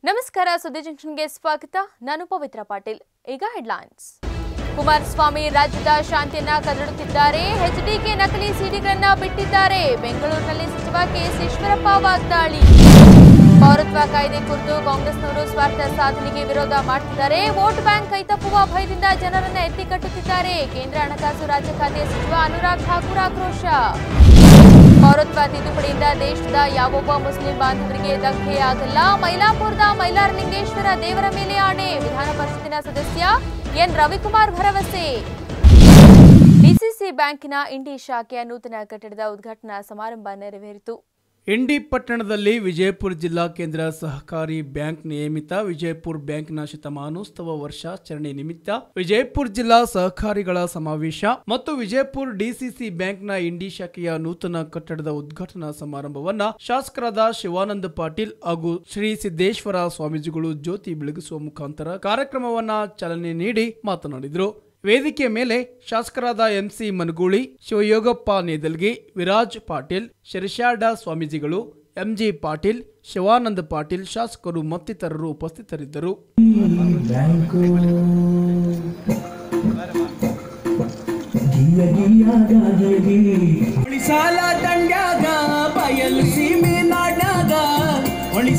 ನಮಸ್ಕಾರ ಸುದ್ದಿ ಜಂಕ್ಷನ್ಗೆ ಸ್ವಾಗತ ನಾನು ಪವಿತ್ರ ಪಾಟೀಲ್ ಈಗ ಹೆಡ್ಲೈನ್ಸ್ ಕುಮಾರಸ್ವಾಮಿ ರಾಜ್ಯದ ಶಾಂತಿಯನ್ನ ಕದಡುತ್ತಿದ್ದಾರೆ ಎಚ್ಡಿಕೆ ನಕಲಿ ಸಿಡಿಗಳನ್ನ ಬಿಟ್ಟಿದ್ದಾರೆ ಬೆಂಗಳೂರಿನಲ್ಲಿ ಸಚಿವ ಕೆಎಸ್ ಈಶ್ವರಪ್ಪ ವಾಗ್ದಾಳಿ ಪೌರತ್ವ ಕಾಯ್ದೆ ಕುರಿತು ಕಾಂಗ್ರೆಸ್ನವರು ಸ್ವಾರ್ಥ ಸಾಧನೆಗೆ ವಿರೋಧ ಮಾಡ್ತಿದ್ದಾರೆ ವೋಟ್ ಬ್ಯಾಂಕ್ ಕೈತಪ್ಪುವ ಭಯದಿಂದ ಜನರನ್ನ ಎತ್ತಿಕಟ್ಟುತ್ತಿದ್ದಾರೆ ಕೇಂದ್ರ ಹಣಕಾಸು ರಾಜ್ಯ ಖಾತೆಯ ಸಚಿವ ಅನುರಾಗ್ ಠಾಕೂರ್ ಆಕ್ರೋಶ ಪೌರತ್ವ ತಿದ್ದುಪಡಿಯಿಂದ ದೇಶದ ಯಾವೊಬ್ಬ ಮುಸ್ಲಿಂ ಬಾಂಧವರಿಗೆ ಧಕ್ಕೆ ಆಗಲ್ಲ ಮೈಲಾಪುರದ ಮೈಲಾರಲಿಂಗೇಶ್ವರ ದೇವರ ಮೇಲೆ ಆಣೆ ವಿಧಾನ ಪರಿಷತ್ತಿನ ಸದಸ್ಯ ಎನ್ ರವಿಕುಮಾರ್ ಭರವಸೆ ಡಿಸಿಸಿ ಬ್ಯಾಂಕಿನ ಇಂಡಿ ಶಾಖೆಯ ನೂತನ ಕಟ್ಟಡದ ಉದ್ಘಾಟನಾ ಸಮಾರಂಭ ನೆರವೇರಿತು ಇಂಡಿ ಪಟ್ಟಣದಲ್ಲಿ ವಿಜಯಪುರ ಜಿಲ್ಲಾ ಕೇಂದ್ರ ಸಹಕಾರಿ ಬ್ಯಾಂಕ್ ನಿಯಮಿತ ವಿಜಯಪುರ ಬ್ಯಾಂಕ್ನ ಶತಮಾನೋತ್ಸವ ವರ್ಷಾಚರಣೆ ನಿಮಿತ್ತ ವಿಜಯಪುರ ಜಿಲ್ಲಾ ಸಹಕಾರಿಗಳ ಸಮಾವೇಶ ಮತ್ತು ವಿಜಯಪುರ ಡಿಸಿಸಿ ಬ್ಯಾಂಕ್ನ ಇಂಡಿ ಶಾಖೆಯ ನೂತನ ಕಟ್ಟಡದ ಉದ್ಘಾಟನಾ ಸಮಾರಂಭವನ್ನ ಶಾಸಕರಾದ ಶಿವಾನಂದ ಪಾಟೀಲ್ ಹಾಗೂ ಶ್ರೀ ಸಿದ್ದೇಶ್ವರ ಸ್ವಾಮೀಜಿಗಳು ಜ್ಯೋತಿ ಬೆಳಗಿಸುವ ಮುಖಾಂತರ ಕಾರ್ಯಕ್ರಮವನ್ನ ಚಾಲನೆ ನೀಡಿ ಮಾತನಾಡಿದರು ವೇದಿಕೆ ಮೇಲೆ ಶಾಸಕರಾದ ಎಂಸಿ ಮನಗೂಳಿ ಶಿವಯೋಗಪ್ಪ ನೇದಲ್ಗಿ ವಿರಾಜ್ ಪಾಟೀಲ್ ಶಿರಶಾಡ ಸ್ವಾಮೀಜಿಗಳು ಎಂಜಿ ಪಾಟೀಲ್ ಶಿವಾನಂದ ಪಾಟೀಲ್ ಶಾಸಕರು ಮತ್ತಿತರರು ಉಪಸ್ಥಿತರಿದ್ದರು ಬ್ಯಾಂಕು ಗಿಯ ಗಿಯಾಗಿ ಉಳಿಸಾಲ ದಂಡ್ಯಾಗ ಬಯಲು ಸೀಮೆ ನಾಡ್ಯಾಗ ಉಳಿಸ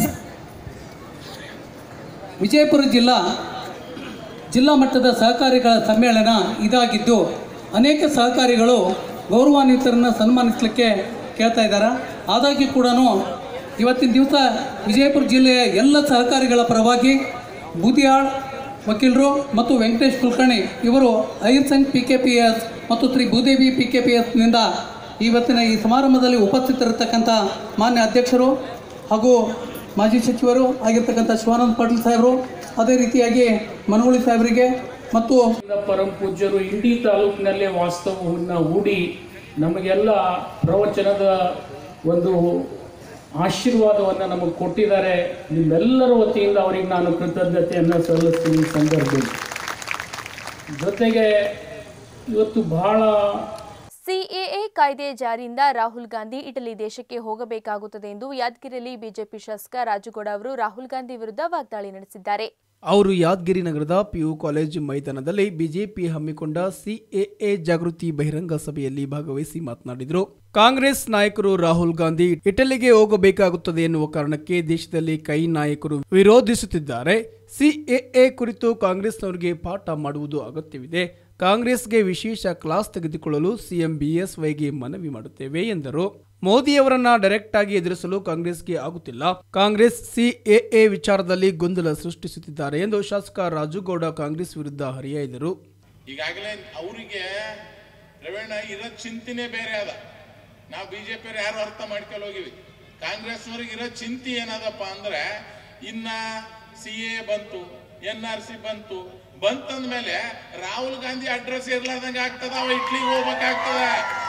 ವಿಜಯಪುರ ಜಿಲ್ಲಾ ಜಿಲ್ಲಾ ಮಟ್ಟದ ಸಹಕಾರಿಗಳ ಸಮ್ಮೇಳನ ಇದಾಗಿದ್ದು ಅನೇಕ ಸಹಕಾರಿಗಳು ಗೌರವಾನ್ವಿತರನ್ನು ಸನ್ಮಾನಿಸಲಿಕ್ಕೆ ಕೇಳ್ತಾ ಇದ್ದಾರೆ ಆದಾಗ್ಯೂ ಕೂಡ ಇವತ್ತಿನ ದಿವಸ ವಿಜಯಪುರ ಜಿಲ್ಲೆಯ ಎಲ್ಲ ಸಹಕಾರಿಗಳ ಪರವಾಗಿ ಬೂದಿಯಾಳ್ ವಕೀಲರು ಮತ್ತು ವೆಂಕಟೇಶ್ ಕುಲಕರ್ಣಿ ಇವರು ಐರ್ ಸಂಘ್ ಪಿ ಕೆ ಪಿ ಎಸ್ ಮತ್ತು Shri Bhudevi P K P ಎಸ್ನಿಂದ ಇವತ್ತಿನ ಈ ಸಮಾರಂಭದಲ್ಲಿ ಉಪಸ್ಥಿತರಿರ್ತಕ್ಕಂಥ ಮಾನ್ಯ ಅಧ್ಯಕ್ಷರು ಹಾಗೂ ಮಾಜಿ ಸಚಿವರು ಆಗಿರ್ತಕ್ಕಂಥ ಶಿವಾನಂದ ಪಾಟೀಲ್ ಸಾಹೇಬರು ಅದೇ ರೀತಿಯಾಗಿ ಮನಗುಳಿ ಸಾಹೇಬರಿಗೆ ಮತ್ತು ಪರಮ ಪೂಜ್ಯರು ಇಂಡಿ ತಾಲೂಕಿನಲ್ಲೇ ವಾಸ್ತವವನ್ನು ಹೂಡಿ ನಮಗೆಲ್ಲ ಪ್ರವಚನದ ಒಂದು ಆಶೀರ್ವಾದವನ್ನು ನಮಗೆ ಕೊಟ್ಟಿದ್ದಾರೆ ನಿಮ್ಮೆಲ್ಲರ ವತಿಯಿಂದ ಅವರಿಗೆ ನಾನು ಕೃತಜ್ಞತೆಯನ್ನು ಸಲ್ಲಿಸ್ತೀನಿ ಈ ಸಂದರ್ಭದಲ್ಲಿ ಜೊತೆಗೆ ಇವತ್ತು ಬಹಳ ಸಿಎಎ ಕಾಯ್ದೆ ಜಾರಿಯಿಂದ ರಾಹುಲ್ ಗಾಂಧಿ ಇಟಲಿ ದೇಶಕ್ಕೆ ಹೋಗಬೇಕಾಗುತ್ತದೆ ಎಂದು ಯಾದಗಿರಿಯಲ್ಲಿ ಬಿಜೆಪಿ ಶಾಸಕ ರಾಜುಗೌಡ ಅವರು ರಾಹುಲ್ ಗಾಂಧಿ ವಿರುದ್ಧ ವಾಗ್ದಾಳಿ ನಡೆಸಿದ್ದಾರೆ ಅವರು ಯಾದಗಿರಿ ನಗರದ ಪಿಯು ಕಾಲೇಜು ಮೈದಾನದಲ್ಲಿ ಬಿಜೆಪಿ ಹಮ್ಮಿಕೊಂಡ ಸಿಎಎ ಜಾಗೃತಿ ಬಹಿರಂಗ ಸಭೆಯಲ್ಲಿ ಭಾಗವಹಿಸಿ ಮಾತನಾಡಿದರು ಕಾಂಗ್ರೆಸ್ ನಾಯಕರು ರಾಹುಲ್ ಗಾಂಧಿ ಇಟಲಿಗೆ ಹೋಗಬೇಕಾಗುತ್ತದೆ ಎನ್ನುವ ಕಾರಣಕ್ಕೆ ದೇಶದಲ್ಲಿ ಕೈ ನಾಯಕರು ವಿರೋಧಿಸುತ್ತಿದ್ದಾರೆ ಸಿಎಎ ಕುರಿತು ಕಾಂಗ್ರೆಸ್ನವರಿಗೆ ಪಾಠ ಮಾಡುವುದು ಅಗತ್ಯವಿದೆ ಕಾಂಗ್ರೆಸ್ಗೆ ವಿಶೇಷ ಕ್ಲಾಸ್ ತೆಗೆದುಕೊಳ್ಳಲು ಸಿಎಂ ಬಿಎಸ್ವೈಗೆ ಮನವಿ ಮಾಡುತ್ತೇವೆ ಎಂದರು ಮೋದಿಯವರನ್ನ ಡೈರೆಕ್ಟ್ ಆಗಿ ಎದುರಿಸಲು ಕಾಂಗ್ರೆಸ್ಗೆ ಆಗುತ್ತಿಲ್ಲ ಕಾಂಗ್ರೆಸ್ ಸಿಎಎ ವಿಚಾರದಲ್ಲಿ ಗೊಂದಲ ಸೃಷ್ಟಿಸುತ್ತಿದ್ದಾರೆ ಎಂದು ಶಾಸಕ ರಾಜುಗೌಡ ಕಾಂಗ್ರೆಸ್ ವಿರುದ್ಧ ಹರಿಹಾಯ್ದರು ಈಗಾಗಲೇ ಅವರಿಗೆ ಪ್ರವೀಣ ಇರೋ ಚಿಂತೆನೆ ಬೇರೆ ಅದ ನಾವು ಬಿಜೆಪಿ ಯಾರು ಅರ್ಥ ಮಾಡ್ಕೊಂಡು ಹೋಗಿವಿ ಕಾಂಗ್ರೆಸ್ನವ್ರಿಗೆ ಇರೋ ಚಿಂತೆ ಏನದಪ್ಪ ಅಂದ್ರೆ ಇನ್ನ ಸಿ ಎ ಬಂತು ಎನ್ ಆರ್ ಸಿ ಬಂತು ಬಂತಂದ್ಮೇಲೆ ರಾಹುಲ್ ಗಾಂಧಿ ಅಡ್ರೆಸ್ ಇರ್ಲಾರ್ದಂಗೆ ಆಗ್ತದ ಅವ ಇಟ್ಲಿಗೆ ಹೋಗ್ಬೇಕಾಗ್ತದ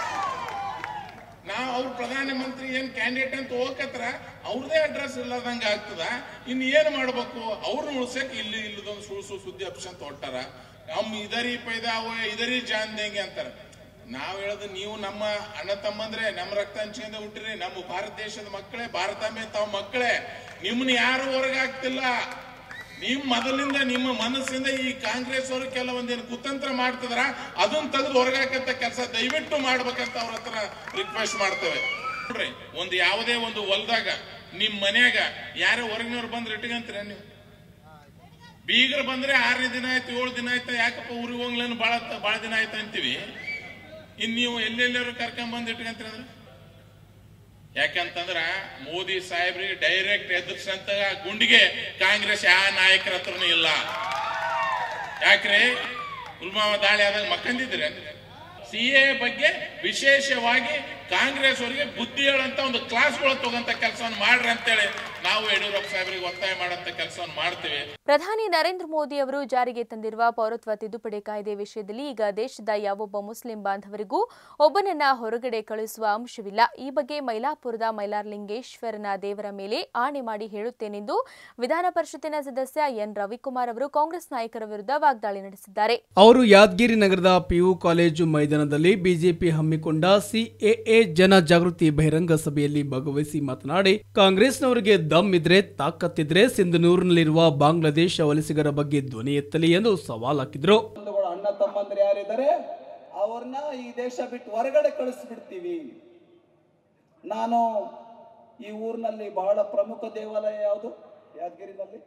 ನಾವು ಅವ್ರ ಪ್ರಧಾನಮಂತ್ರಿ ಏನ್ ಕ್ಯಾಂಡಿಡೇಟ್ ಅಂತ ಹೋಗತ್ರ ಅವ್ರದೇ ಅಡ್ರೆಸ್ ಇಲ್ಲದಂಗ ಆಗ್ತದ ಇನ್ ಏನ್ ಮಾಡ್ಬೇಕು ಅವ್ರನ್ನ ಉಳ್ಸಕ್ ಇಲ್ಲಿ ಇಲ್ಲದೊಂದು ಸುಳ್ಳು ಸುಳ್ಳು ಸುದ್ದಿ ಅಪ್ಸಂತ ಹೊಟ್ಟಾರ ನಮ್ ಇದರಿ ಪೈದಾವ ಇದರಿ ಜಾನ್ ದೇಂಗೆ ಅಂತಾರ ನಾವ್ ಹೇಳೋದು ನೀವು ನಮ್ಮ ಅಣ್ಣ ತಮ್ಮಂದ್ರೆ ನಮ್ಮ ರಕ್ತ ಹಂಚ್ಕೊಂಡ ಹುಟ್ಟಿರಿ ನಮ್ಮ ಭಾರತ ದೇಶದ ಮಕ್ಕಳೇ ಭಾರತಾಂಬೆ ತಾವ್ ಮಕ್ಕಳೇ ನಿಮ್ಮನ್ನ ಯಾರು ಹೊರಗಾಗ್ತಿಲ್ಲ ನೀವು ಮೊದಲಿಂದ ನಿಮ್ಮ ಮನಸ್ಸಿಂದ ಈ ಕಾಂಗ್ರೆಸ್ ಅವರು ಕೆಲವೊಂದೇನು ಕುತಂತ್ರ ಮಾಡ್ತಿದ್ರ ಅದನ್ನ ತೆಗೆದು ಹೊರಗಾಕಂತ ಕೆಲಸ ದಯವಿಟ್ಟು ಮಾಡ್ಬೇಕಂತ ಅವ್ರ ಹತ್ರ ರಿಕ್ವೆಸ್ಟ್ ಮಾಡ್ತೇವೆ ನೋಡ್ರಿ ಒಂದು ಯಾವುದೇ ಒಂದು ಹೊಲ್ದಾಗ ನಿಮ್ ಮನ್ಯಾಗ ಯಾರೋ ಹೊರಗಿನವ್ರು ಬಂದ್ರೆ ಇಟ್ಕಂತೀರ ನೀವು ಬೀಗರು ಬಂದ್ರೆ ಆರನೇ ದಿನ ಆಯ್ತು ಏಳು ದಿನ ಆಯ್ತು ಯಾಕಪ್ಪ ಊರಿಗೆ ಹೋಗ್ಲೇನು ಬಾಳ ಬಾಳ ದಿನ ಆಯ್ತು ಅಂತೀವಿ ಇನ್ ನೀವು ಎಲ್ಲೆಲ್ಲರೂ ಕರ್ಕೊಂಡ್ ಬಂದು ಇಟ್ಕಂತೀರ ಅಂದ್ರೆ ಯಾಕಂತಂದ್ರ ಮೋದಿ ಸಾಹೇಬ್ರಿಗೆ ಡೈರೆಕ್ಟ್ ಎದುರ್ಸಂತ ಗುಂಡಿಗೆ ಕಾಂಗ್ರೆಸ್ ಯಾವ ನಾಯಕರ ಹತ್ರನೂ ಇಲ್ಲ ಯಾಕ್ರಿ ಪುಲ್ವಾಮಾ ದಾಳಿ ಆದಾಗ ಮಕ್ಕಂದಿದ್ರೆ ಸಿ ಎ ಬಗ್ಗೆ ವಿಶೇಷವಾಗಿ ಕಾಂಗ್ರೆಸ್ ಅವರಿಗೆ ಬುದ್ಧಿ ಹೇಳಂತ ಒಂದು ಕ್ಲಾಸ್ಗಳು ತಗೊಂತ ಕೆಲಸವನ್ನು ಮಾಡ್ರಿ ಅಂತೇಳಿ ನಾವು ಯಡಿಯೂರಪ್ಪ ಸಾಹೇಬರಿಗೆ ಒತ್ತಾಯ ಮಾಡಂತ ಕೆಲಸವನ್ನು ಮಾಡ್ತೀವಿ ಪ್ರಧಾನಿ ನರೇಂದ್ರ ಮೋದಿ ಅವರು ಜಾರಿಗೆ ತಂದಿರುವ ಪೌರತ್ವ ತಿದ್ದುಪಡಿ ಕಾಯ್ದೆ ವಿಷಯದಲ್ಲಿ ಈಗ ದೇಶದ ಯಾವೊಬ್ಬ ಮುಸ್ಲಿಂ ಬಾಂಧವರಿಗೂ ಒಬ್ಬನನ್ನ ಹೊರಗಡೆ ಕಳುಹಿಸುವ ಅಂಶವಿಲ್ಲ ಈ ಬಗ್ಗೆ ಮೈಲಾಪುರದ ಮೈಲಾರಲಿಂಗೇಶ್ವರನ ದೇವರ ಮೇಲೆ ಆಣೆ ಮಾಡಿ ಹೇಳುತ್ತೇನೆಂದು ವಿಧಾನ ಪರಿಷತ್ತಿನ ಸದಸ್ಯ ಎನ್ ರವಿಕುಮಾರ್ ಅವರು ಕಾಂಗ್ರೆಸ್ ನಾಯಕರ ವಿರುದ್ಧ ವಾಗ್ದಾಳಿ ನಡೆಸಿದ್ದಾರೆ ಅವರು ಯಾದಗಿರಿ ನಗರದ ಪಿಯು ಕಾಲೇಜು ಮೈದಾನದಲ್ಲಿ ಬಿಜೆಪಿ ಹಮ್ಮಿಕೊಂಡ ಸಿಎಎ ಜನ ಜಾಗೃತಿ ಬಹಿರಂಗ ಸಭೆಯಲ್ಲಿ ಭಾಗವಹಿಸಿ ಮಾತನಾಡಿ ಕಾಂಗ್ರೆಸ್ನವರಿಗೆ ದಮ್ ಇದ್ರೆ ತಾಕತ್ತಿದ್ರೆ ಸಿಂಧನೂರಿನಲ್ಲಿರುವ ಬಾಂಗ್ಲಾದೇಶ ವಲಸಿಗರ ಬಗ್ಗೆ ಧ್ವನಿ ಎತ್ತಲಿ ಎಂದು ಸವಾಲ್ ಹಾಕಿದ್ರು ಬಂಧುಗಳು ಅಣ್ಣ ತಮ್ಮಂದ್ರೆ ಯಾರಿದ್ದಾರೆ ಅವ್ರನ್ನ ಈ ದೇಶ ಬಿಟ್ಟು ಹೊರಗಡೆ ಕಳಿಸ್ಬಿಡ್ತೀವಿ ನಾನು ಈ ಊರಿನಲ್ಲಿ ಬಹಳ ಪ್ರಮುಖ ದೇವಾಲಯ ಯಾವುದು ಯಾದಗಿರಿನಲ್ಲಿ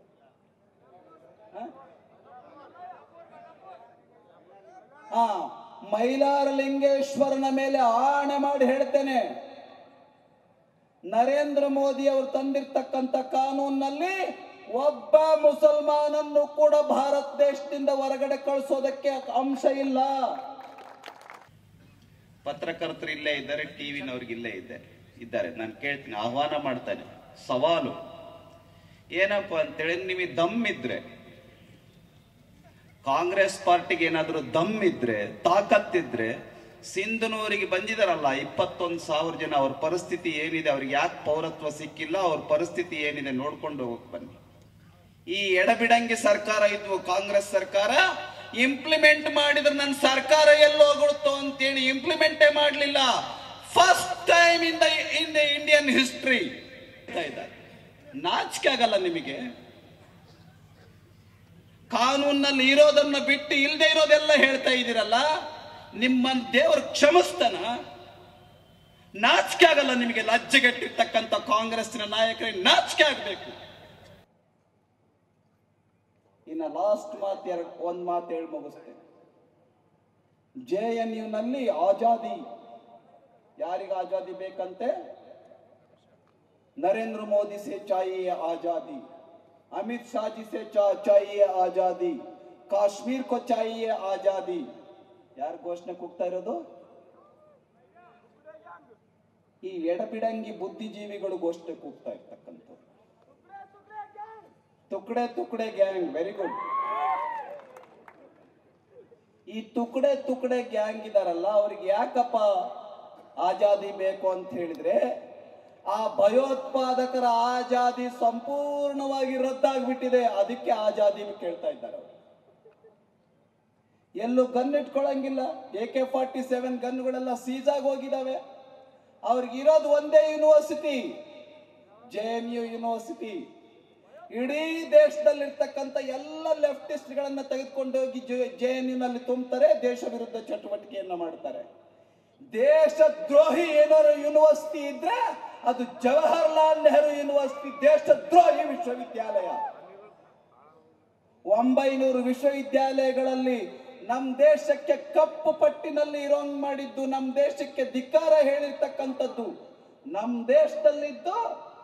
ಹ? ಹಾ ಮೈಲಾರಲಿಂಗೇಶ್ವರನ ಮೇಲೆ ಆಣೆ ಮಾಡಿ ಹೇಳ್ತೇನೆ ನರೇಂದ್ರ ಮೋದಿ ಅವರು ತಂದಿರ್ತಕ್ಕಂಥ ಕಾನೂನಿನಲ್ಲಿ ಒಬ್ಬ ಮುಸಲ್ಮಾನನ್ನು ಕೂಡ ಭಾರತ ದೇಶದಿಂದ ಹೊರಗಡೆ ಕಳಿಸೋದಕ್ಕೆ ಅಂಶ ಇಲ್ಲ ಪತ್ರಕರ್ತರು ಇಲ್ಲೇ ಇದ್ದಾರೆ ಟಿವಿನವ್ರಿಗೆ ಇಲ್ಲೇ ಇದ್ದಾರೆ ಇದ್ದಾರೆ ನಾನು ಕೇಳ್ತೀನಿ ಆಹ್ವಾನ ಮಾಡ್ತಾನೆ ಸವಾಲು ಏನಪ್ಪ ಅಂತೇಳಿ ನಿಮಗೆ ದಮ್ ಇದ್ರೆ ಕಾಂಗ್ರೆಸ್ ಪಾರ್ಟಿಗೆ ಏನಾದರೂ ದಮ್ ಇದ್ರೆ ತಾಕತ್ತಿದ್ರೆ ಸಿಂಧನೂರಿಗೆ ಬಂದಿದಾರಲ್ಲ ಇಪ್ಪತ್ತೊಂದು ಸಾವಿರ ಜನ ಅವ್ರ ಪರಿಸ್ಥಿತಿ ಏನಿದೆ ಅವ್ರಿಗೆ ಯಾಕೆ ಪೌರತ್ವ ಸಿಕ್ಕಿಲ್ಲ ಅವ್ರ ಪರಿಸ್ಥಿತಿ ಏನಿದೆ ನೋಡ್ಕೊಂಡು ಹೋಗಕ್ ಬನ್ನಿ ಈ ಎಡಬಿಡಂಗಿ ಸರ್ಕಾರ ಇದ್ವು ಕಾಂಗ್ರೆಸ್ ಸರ್ಕಾರ ಇಂಪ್ಲಿಮೆಂಟ್ ಮಾಡಿದ್ರೆ ನನ್ನ ಸರ್ಕಾರ ಎಲ್ಲೋಗುತ್ತೋ ಅಂತೇಳಿ ಇಂಪ್ಲಿಮೆಂಟೇ ಮಾಡಲಿಲ್ಲ first time in the in the Indian history ನಾಚಿಕೆ ಆಗಲ್ಲ ನಿಮಗೆ ಕಾನೂನಲ್ಲಿ ಇರೋದನ್ನ ಬಿಟ್ಟು ಇಲ್ಲದೆ ಇರೋದೆಲ್ಲ ಹೇಳ್ತಾ ಇದ್ದೀರಲ್ಲ ನಿಮ್ಮ ದೇವರು ಕ್ಷಮಿಸ್ತಾನ ನಾಚಿಕೆ ಆಗಲ್ಲ ನಿಮಗೆ ಲಜ್ಜೆಗೆಟ್ಟಿರ್ತಕ್ಕಂಥ ಕಾಂಗ್ರೆಸ್ಸಿನ ನಾಯಕರಿಗೆ ನಾಚಿಕೆ ಆಗಬೇಕು ಇನ್ನು ಲಾಸ್ಟ್ ಮಾತು ಎರಡು ಒಂದು ಮಾತು ಹೇಳಿ ಮುಗಿಸ್ತೇನೆ ಜೆ ಎನ್ ಯುನಲ್ಲಿ ಆಜಾದಿ ಯಾರಿಗೆ ಆಜಾದಿ ಬೇಕಂತೆ ನರೇಂದ್ರ ಮೋದಿ ಸೆ ಚಾಹಿಯೆ ಆಜಾದಿ ಅಮಿತ್ ಶಾ ಜಿ ಸೆ ಚಾ- ಚಾಹಿಯೆ ಆಜಾದಿ ಕಾಶ್ಮೀರ್ ಕೋ ಚಾಹಿಯೆ ಆಜಾದಿ ಯಾರು ಘೋಷಣೆ ಕೂಗ್ತಾ ಇರೋದು ಈ ಎಡಬಿಡಂಗಿ ಬುದ್ಧಿಜೀವಿಗಳು ಘೋಷಣೆ ಕೂಗ್ತಾ ಇರ್ತಕ್ಕಂಥದ್ದು ತುಕಡೆ ತುಕಡೆ ಗ್ಯಾಂಗ್ ವೆರಿ ಗುಡ್ ಈ ತುಕಡೆ ತುಕಡೆ ಗ್ಯಾಂಗ್ ಇದಾರಲ್ಲ ಅವ್ರಿಗೆ ಯಾಕಪ್ಪ ಆಜಾದಿ ಬೇಕು ಅಂತ ಹೇಳಿದ್ರೆ ಆ ಭಯೋತ್ಪಾದಕರ ಆಜಾದಿ ಸಂಪೂರ್ಣವಾಗಿ ರದ್ದಾಗ್ಬಿಟ್ಟಿದೆ ಅದಕ್ಕೆ ಆಜಾದಿ ಕೇಳ್ತಾ ಇದ್ದಾರೆ ಅವರು ಎಲ್ಲೂ ಗನ್ ಇಟ್ಕೊಳಂಗಿಲ್ಲ ಎ ಕೆ ಫಾರ್ಟಿ ಸೆವೆನ್ ಗನ್ಗಳೆಲ್ಲ ಸೀಸ್ ಆಗಿ ಹೋಗಿದಾವೆ ಅವ್ರಿಗೆ ಇರೋದು ಒಂದೇ university J N U university ಇಡೀ ದೇಶದಲ್ಲಿರ್ತಕ್ಕಂಥ ಎಲ್ಲ ಲೆಫ್ಟಿಸ್ಟ್ಗಳನ್ನ ತೆಗೆದುಕೊಂಡು ಹೋಗಿ ಜೆ ಎನ್ ಯುನಲ್ಲಿ ತುಂಬ್ತಾರೆ ದೇಶ ವಿರುದ್ಧ ಚಟುವಟಿಕೆಯನ್ನ ಮಾಡ್ತಾರೆ ದೇಶ ದ್ರೋಹಿ ಏನಾದ್ರು ಯೂನಿವರ್ಸಿಟಿ ಇದ್ರೆ ಅದು ಜವಾಹರ್ಲಾಲ್ ನೆಹರು ಯೂನಿವರ್ಸಿಟಿ ದೇಶ ದ್ರೋಹಿ ವಿಶ್ವವಿದ್ಯಾಲಯ ಒಂಬೈನೂರು ವಿಶ್ವವಿದ್ಯಾಲಯಗಳಲ್ಲಿ ನಮ್ ದೇಶಕ್ಕೆ ಕಪ್ಪು ಪಟ್ಟಿನಲ್ಲಿ ಇರೋಂಗ್ ಮಾಡಿದ್ದು ನಮ್ ದೇಶಕ್ಕೆ ಧಿಕ್ಕಾರ ಹೇಳಿರ್ತಕ್ಕಂಥದ್ದು ನಮ್ ದೇಶದಲ್ಲಿದ್ದು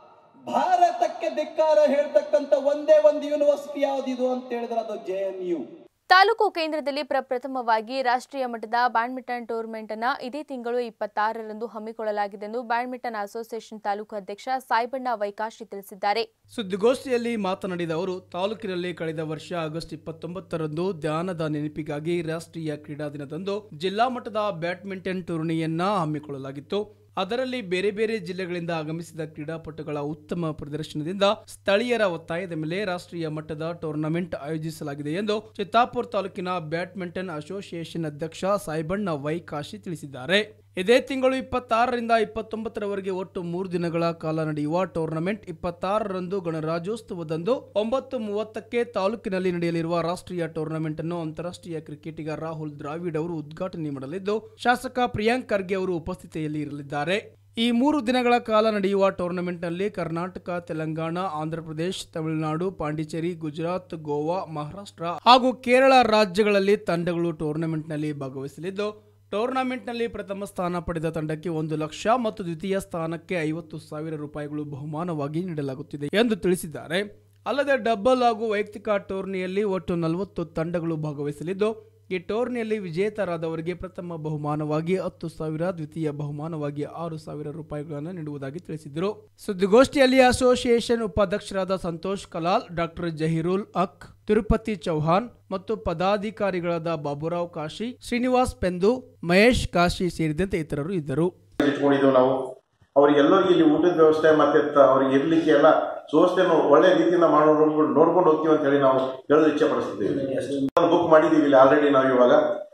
ಭಾರತಕ್ಕೆ ಧಿಕ್ಕಾರ ಹೇಳ್ತಕ್ಕಂಥ ಒಂದೇ ಒಂದು ಯೂನಿವರ್ಸಿಟಿ ಯಾವ್ದಿದು ಅಂತ ಹೇಳಿದ್ರೆ ಅದು ಜೆ ಎನ್ ಯು ತಾಲೂಕು ಕೇಂದ್ರದಲ್ಲಿ ಪ್ರಪ್ರಥಮವಾಗಿ ರಾಷ್ಟ್ರೀಯ ಮಟ್ಟದ ಬ್ಯಾಡ್ಮಿಂಟನ್ ಟೂರ್ನಮೆಂಟ್ ಅನ್ನ ಇದೇ ತಿಂಗಳು ಇಪ್ಪತ್ತಾರರಂದು ಹಮ್ಮಿಕೊಳ್ಳಲಾಗಿದೆ ಎಂದು ಬ್ಯಾಡ್ಮಿಂಟನ್ ಅಸೋಸಿಯೇಷನ್ ತಾಲೂಕು ಅಧ್ಯಕ್ಷ ಸಾಯಿಬಣ್ಣ ವೈಕಾಶಿ ತಿಳಿಸಿದ್ದಾರೆ ಸುದ್ದಿಗೋಷ್ಠಿಯಲ್ಲಿ ಮಾತನಾಡಿದ ಅವರು ತಾಲೂಕಿನಲ್ಲಿ ಕಳೆದ ವರ್ಷ ಆಗಸ್ಟ್ ಇಪ್ಪತ್ತೊಂಬತ್ತರಂದು ಧ್ಯಾನದ ನೆನಪಿಗಾಗಿ ರಾಷ್ಟ್ರೀಯ ಕ್ರೀಡಾ ದಿನದಂದು ಜಿಲ್ಲಾ ಮಟ್ಟದ ಬ್ಯಾಡ್ಮಿಂಟನ್ ಟೂರ್ನಿಯನ್ನ ಹಮ್ಮಿಕೊಳ್ಳಲಾಗಿತ್ತು ಅದರಲ್ಲಿ ಬೇರೆ ಬೇರೆ ಜಿಲ್ಲೆಗಳಿಂದ ಆಗಮಿಸಿದ ಕ್ರೀಡಾಪಟುಗಳ ಉತ್ತಮ ಪ್ರದರ್ಶನದಿಂದ ಸ್ಥಳೀಯರ ಒತ್ತಾಯದ ಮೇಲೆ ರಾಷ್ಟ್ರೀಯ ಮಟ್ಟದ ಟೂರ್ನಮೆಂಟ್ ಆಯೋಜಿಸಲಾಗಿದೆ ಎಂದು ಚಿತ್ತಾಪುರ ತಾಲೂಕಿನ ಬ್ಯಾಡ್ಮಿಂಟನ್ ಅಸೋಸಿಯೇಷನ್ ಅಧ್ಯಕ್ಷ ಸಾಯಿಬಣ್ಣ ವೈಕಾಶಿ ತಿಳಿಸಿದ್ದಾರೆ ಇದೇ ತಿಂಗಳು ಇಪ್ಪತ್ತಾರರಿಂದ ಇಪ್ಪತ್ತೊಂಬತ್ತರವರೆಗೆ ಒಟ್ಟು ಮೂರು ದಿನಗಳ ಕಾಲ ನಡೆಯುವ ಟೂರ್ನಮೆಂಟ್ ಇಪ್ಪತ್ತಾರರಂದು ಗಣರಾಜ್ಯೋತ್ಸವದಂದು ಒಂಬತ್ತು ಮೂವತ್ತಕ್ಕೆ ತಾಲೂಕಿನಲ್ಲಿ ನಡೆಯಲಿರುವ ರಾಷ್ಟ್ರೀಯ ಟೂರ್ನಮೆಂಟ್ ಅನ್ನು ಅಂತಾರಾಷ್ಟ್ರೀಯ ಕ್ರಿಕೆಟಿಗ ರಾಹುಲ್ ದ್ರಾವಿಡ್ ಅವರು ಉದ್ಘಾಟನೆ ಮಾಡಲಿದ್ದು ಶಾಸಕ ಪ್ರಿಯಾಂಕ್ ಖರ್ಗೆ ಅವರು ಉಪಸ್ಥಿತಿಯಲ್ಲಿ ಇರಲಿದ್ದಾರೆ ಈ ಮೂರು ದಿನಗಳ ಕಾಲ ನಡೆಯುವ ಟೂರ್ನಮೆಂಟ್ನಲ್ಲಿ ಕರ್ನಾಟಕ ತೆಲಂಗಾಣ ಆಂಧ್ರಪ್ರದೇಶ್ ತಮಿಳುನಾಡು ಪಾಂಡಿಚೇರಿ ಗುಜರಾತ್ ಗೋವಾ ಮಹಾರಾಷ್ಟ್ರ ಹಾಗೂ ಕೇರಳ ರಾಜ್ಯಗಳಲ್ಲಿ ತಂಡಗಳು ಟೂರ್ನಮೆಂಟ್ನಲ್ಲಿ ಭಾಗವಹಿಸಲಿದ್ದು ಟೂರ್ನಮೆಂಟ್ನಲ್ಲಿ ಪ್ರಥಮ ಸ್ಥಾನ ಪಡೆದ ತಂಡಕ್ಕೆ ಒಂದು ಲಕ್ಷ ಮತ್ತು ದ್ವಿತೀಯ ಸ್ಥಾನಕ್ಕೆ ಐವತ್ತು ಸಾವಿರ ರೂಪಾಯಿಗಳು ಬಹುಮಾನವಾಗಿ ನೀಡಲಾಗುತ್ತಿದೆ ಎಂದು ತಿಳಿಸಿದ್ದಾರೆ ಅಲ್ಲದೆ ಡಬಲ್ ಹಾಗೂ ವೈಯಕ್ತಿಕ ಟೂರ್ನಿಯಲ್ಲಿ ಒಟ್ಟು ನಲವತ್ತು ತಂಡಗಳು ಭಾಗವಹಿಸಲಿದ್ದು ಈ ಟೂರ್ನಿಯಲ್ಲಿ ವಿಜೇತರಾದವರಿಗೆ ಪ್ರಥಮ ಬಹುಮಾನವಾಗಿ ಹತ್ತು ಸಾವಿರ ದ್ವಿತೀಯ ಬಹುಮಾನವಾಗಿ ಆರು ಸಾವಿರ ರೂಪಾಯಿಗಳನ್ನು ನೀಡುವುದಾಗಿ ತಿಳಿಸಿದರು ಸುದ್ದಿಗೋಷ್ಠಿಯಲ್ಲಿ ಅಸೋಸಿಯೇಷನ್ ಉಪಾಧ್ಯಕ್ಷರಾದ ಸಂತೋಷ್ ಕಲಾಲ್ ಡಾಕ್ಟರ್ ಜಹೀರುಲ್ ಅಕ್ ತಿರುಪತಿ ಚೌಹಾನ್ ಮತ್ತು ಪದಾಧಿಕಾರಿಗಳಾದ ಬಾಬುರಾವ್ ಕಾಶಿ ಶ್ರೀನಿವಾಸ್ ಪೆಂದು ಮಹೇಶ್ ಕಾಶಿ ಸೇರಿದಂತೆ ಇತರರು ಇದ್ದರು ಇಟ್ಕೊಂಡಿದ್ದೇವೆ ನಾವು ಅವ್ರಿಗೆಲ್ಲರಿಗೂ ಇಲ್ಲಿ ಊಟದ ವ್ಯವಸ್ಥೆ ಮತ್ತೆ ತ- ಅವ್ರಿಗೆ ಇರ್ಲಿಕ್ಕೆ ಎಲ್ಲ ವ್ಯವಸ್ಥೆಯನ್ನು ಒಳ್ಳೆ ರೀತಿಯಿಂದ ಮಾಡೋ ನೋಡ್ಕೊಂಡು ನೋಡ್ಕೊಂಡು ಹೋಗ್ತೀವಿ ಅಂತ ಹೇಳಿ ನಾವು ಹೇಳೋದು ಇಚ್ಛೆ ಪಡಿಸ್ತಿದ್ದೀವಿ ಬುಕ್ ಮಾಡಿದ್ದೀವಿ ಇಲ್ಲಿ ಆಲ್ರೆಡಿ ನಾವು ಇವಾಗ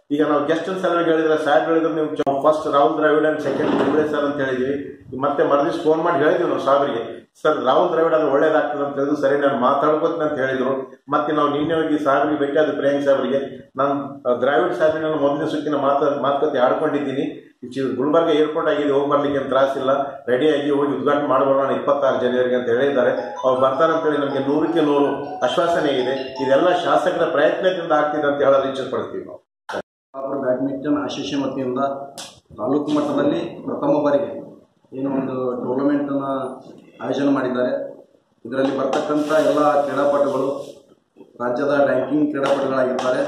ಈಗ ನಾವು ಗೆಸ್ಟ್ ಸಲುವಾಗಿ ಹೇಳಿದ್ರೆ ಸಾಹೇಬ್ ಹೇಳಿದ್ರೆ ನೀವು first Rahul Dravid and second Kumble sir ಅಂತ ಹೇಳಿದ್ವಿ ಮತ್ತೆ ಮರದಿವ್ಸ ಫೋನ್ ಮಾಡಿ ಹೇಳಿದ್ವಿ ನಾವು ಸಾಹೇಬ್ರಿಗೆ ಸರ್ ರಾಹುಲ್ ದ್ರಾವಿಡ್ ಅದು ಒಳ್ಳೇದಾಗ್ತದೆ ಅಂತ ಹೇಳಿದ್ರು ಸರಿ ನಾನು ಮಾತಾಡ್ಕೋತೀನಿ ಅಂತ ಹೇಳಿದ್ರು ಮತ್ತೆ ನಾವು ನಿನ್ನೆ ಹೋಗಿ ಸಾಹೇಬ್ರಿಗೆ ಭೇಟಿ ಆದ ಪ್ರಿಯಾಂಕ್ ಸಾಹೇಬ್ರಿಗೆ ನಾನು ದ್ರಾವಿಡ್ ಸಾಹೇಬ್ನ ಮೊದಲನೇ ಸುತ್ತಿನ ಮಾತಾ ಮಾತುಕತೆ ಆಡ್ಕೊಂಡಿದ್ದೀನಿ ಈ ಚಿ- ಗುಲ್ಬರ್ಗ ಏರ್ಪೋರ್ಟ್ ಆಗಿದೆ ಹೋಗಿ ಬರ್ಲಿಕ್ಕೆ ಏನು ತ್ರಾಸಿಲ್ಲ ರೆಡಿಯಾಗಿ ಹೋಗಿ ಉದ್ಘಾಟನೆ ಮಾಡಬಾರ ನಾನು ಇಪ್ಪತ್ತಾರು ಜನವರಿಗೆ ಅಂತ ಹೇಳಿದ್ದಾರೆ ಅವ್ರು ಬರ್ತಾರೆ ಅಂತೇಳಿ ನಮಗೆ ನೂರಕ್ಕೆ ನೂರು ಆಶ್ವಾಸನೆ ಇದೆ ಇದೆಲ್ಲ ಶಾಸಕರ ಪ್ರಯತ್ನದಿಂದ ಆಗ್ತಿದೆ ಅಂತ ಹೇಳೋದು ಇಚ್ಛೆ ಪಡ್ತೀವಿ ನಾವು ಅವರು ಬ್ಯಾಡ್ಮಿಂಟನ್ ಅಸೋಸಿಯೇಷನ್ ವತಿಯಿಂದ ತಾಲೂಕು ಮಟ್ಟದಲ್ಲಿ ಪ್ರಥಮ ಬಾರಿಗೆ ಏನು ಒಂದು ಟೂರ್ನಮೆಂಟನ್ನು ಆಯೋಜನೆ ಮಾಡಿದ್ದಾರೆ ಇದರಲ್ಲಿ ಬರ್ತಕ್ಕಂಥ ಎಲ್ಲ ಕ್ರೀಡಾಪಟುಗಳು ರಾಜ್ಯದ ರ್ಯಾಂಕಿಂಗ್ ಕ್ರೀಡಾಪಟುಗಳಾಗಿರ್ತಾರೆ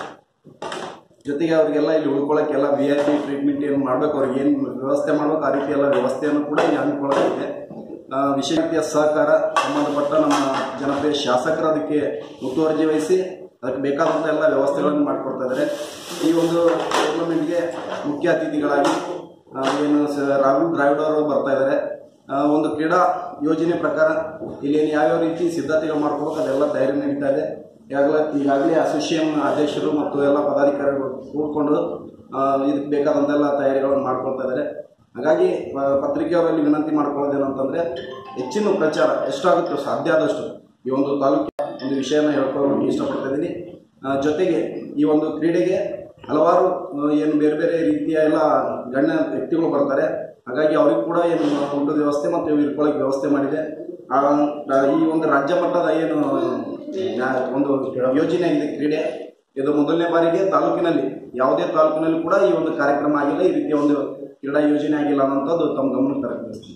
ಜೊತೆಗೆ ಅವರಿಗೆಲ್ಲ ಇಲ್ಲಿ ಉಳ್ಕೊಳ್ಳೋಕ್ಕೆಲ್ಲ ವಿ ಐ ಪಿ ಟ್ರೀಟ್ಮೆಂಟ್ ಏನು ಮಾಡ್ಬೇಕು ಅವ್ರಿಗೆ ಏನು ವ್ಯವಸ್ಥೆ ಮಾಡ್ಬೇಕು ಆ ರೀತಿ ಎಲ್ಲ ವ್ಯವಸ್ಥೆಯನ್ನು ಕೂಡ ಇಲ್ಲಿ ಹಮ್ಮಿಕೊಳ್ಳಲಾಗಿದೆ ಆ, ವಿಶೇಷ ರೀತಿಯ ಸಹಕಾರ ಸಂಬಂಧಪಟ್ಟ ನಮ್ಮ ಜನಪ್ರಿಯ ಶಾಸಕರು ಅದಕ್ಕೆ ಮುತುವರ್ಜಿ ವಹಿಸಿ ಅದಕ್ಕೆ ಬೇಕಾದಂಥ ಎಲ್ಲ ವ್ಯವಸ್ಥೆಗಳನ್ನು ಮಾಡಿಕೊಡ್ತಾ ಇದ್ದಾರೆ ಈ ಒಂದು ಟೂರ್ನಮೆಂಟ್ಗೆ ಮುಖ್ಯ ಅತಿಥಿಗಳಾಗಿ ಆ, ಏನು ಸ- ರಾಹುಲ್ ದ್ರಾವಿಡ್ ಅವರು ಬರ್ತಾ ಇದ್ದಾರೆ ಆ, ಒಂದು ಕ್ರೀಡಾ ಯೋಜನೆ ಪ್ರಕಾರ ಇಲ್ಲಿ ಏನು ಯಾವ್ಯಾವ ರೀತಿ ಸಿದ್ಧತೆಗಳು ಮಾಡ್ಕೋಬೇಕು ಅದೆಲ್ಲ ತಯಾರಿ ನಡೀತಾ ಇದೆ ಈಗಾಗಲೇ ಈಗಾಗಲೇ ಅಸೋಸಿಯೇಷನ್ ಅಧ್ಯಕ್ಷರು ಮತ್ತು ಎಲ್ಲ ಪದಾಧಿಕಾರಿಗಳು ಕೂಡ್ಕೊಂಡು ಆ, ಇದಕ್ಕೆ ಬೇಕಾದಂತೆಲ್ಲ ತಯಾರಿಗಳನ್ನು ಮಾಡ್ಕೊಳ್ತಾ ಇದ್ದಾರೆ ಹಾಗಾಗಿ ಪ- ಪತ್ರಿಕೆಯವರಲ್ಲಿ ವಿನಂತಿ ಮಾಡ್ಕೊಳ್ಳೋದೇನಂತಂದ್ರೆ ಹೆಚ್ಚಿನ ಪ್ರಚಾರ ಎಷ್ಟಾಗುತ್ತೋ ಸಾಧ್ಯ ಆದಷ್ಟು ಈ ಒಂದು ತಾಲೂಕಿನ ಒಂದು ವಿಷಯನ ಹೇಳ್ಕೊಳ್ಳೋಕೆ ಇಷ್ಟಪಡ್ತಾ ಇದ್ದೀನಿ ಆ, ಜೊತೆಗೆ ಈ ಒಂದು ಕ್ರೀಡೆಗೆ ಹಲವಾರು ಆ, ಏನು ಬೇರೆ ಬೇರೆ ರೀತಿಯ ಎಲ್ಲ ಗಣ್ಯ ವ್ಯಕ್ತಿಗಳು ಬರ್ತಾರೆ ಹಾಗಾಗಿ ಅವ್ರಿಗೆ ಕೂಡ ಏನು ಊಟದ ವ್ಯವಸ್ಥೆ ಮತ್ತು ಇರ್ಕೊಳ್ಳೋಕೆ ವ್ಯವಸ್ಥೆ ಮಾಡಿದೆ ಆ, ಆ, ಈ ಒಂದು ರಾಜ್ಯ ಮಟ್ಟದ ಏನು ಆ, ಒಂದು ಯೋಜನೆ ಆಗಿದೆ ಕ್ರೀಡೆ ಇದು ಮೊದಲನೇ ಬಾರಿಗೆ ತಾಲೂಕಿನಲ್ಲಿ ಯಾವುದೇ ತಾಲೂಕಿನಲ್ಲಿ ಕೂಡ ಈ ಒಂದು ಕಾರ್ಯಕ್ರಮ ಆಗಿಲ್ಲ ಈ ರೀತಿಯ ಒಂದು ಕ್ರೀಡಾ ಯೋಜನೆ ಆಗಿಲ್ಲ ಅನ್ನೋಂಥದ್ದು ತಮ್ಮ ಗಮನಕ್ಕೆ ತರಬೇಕು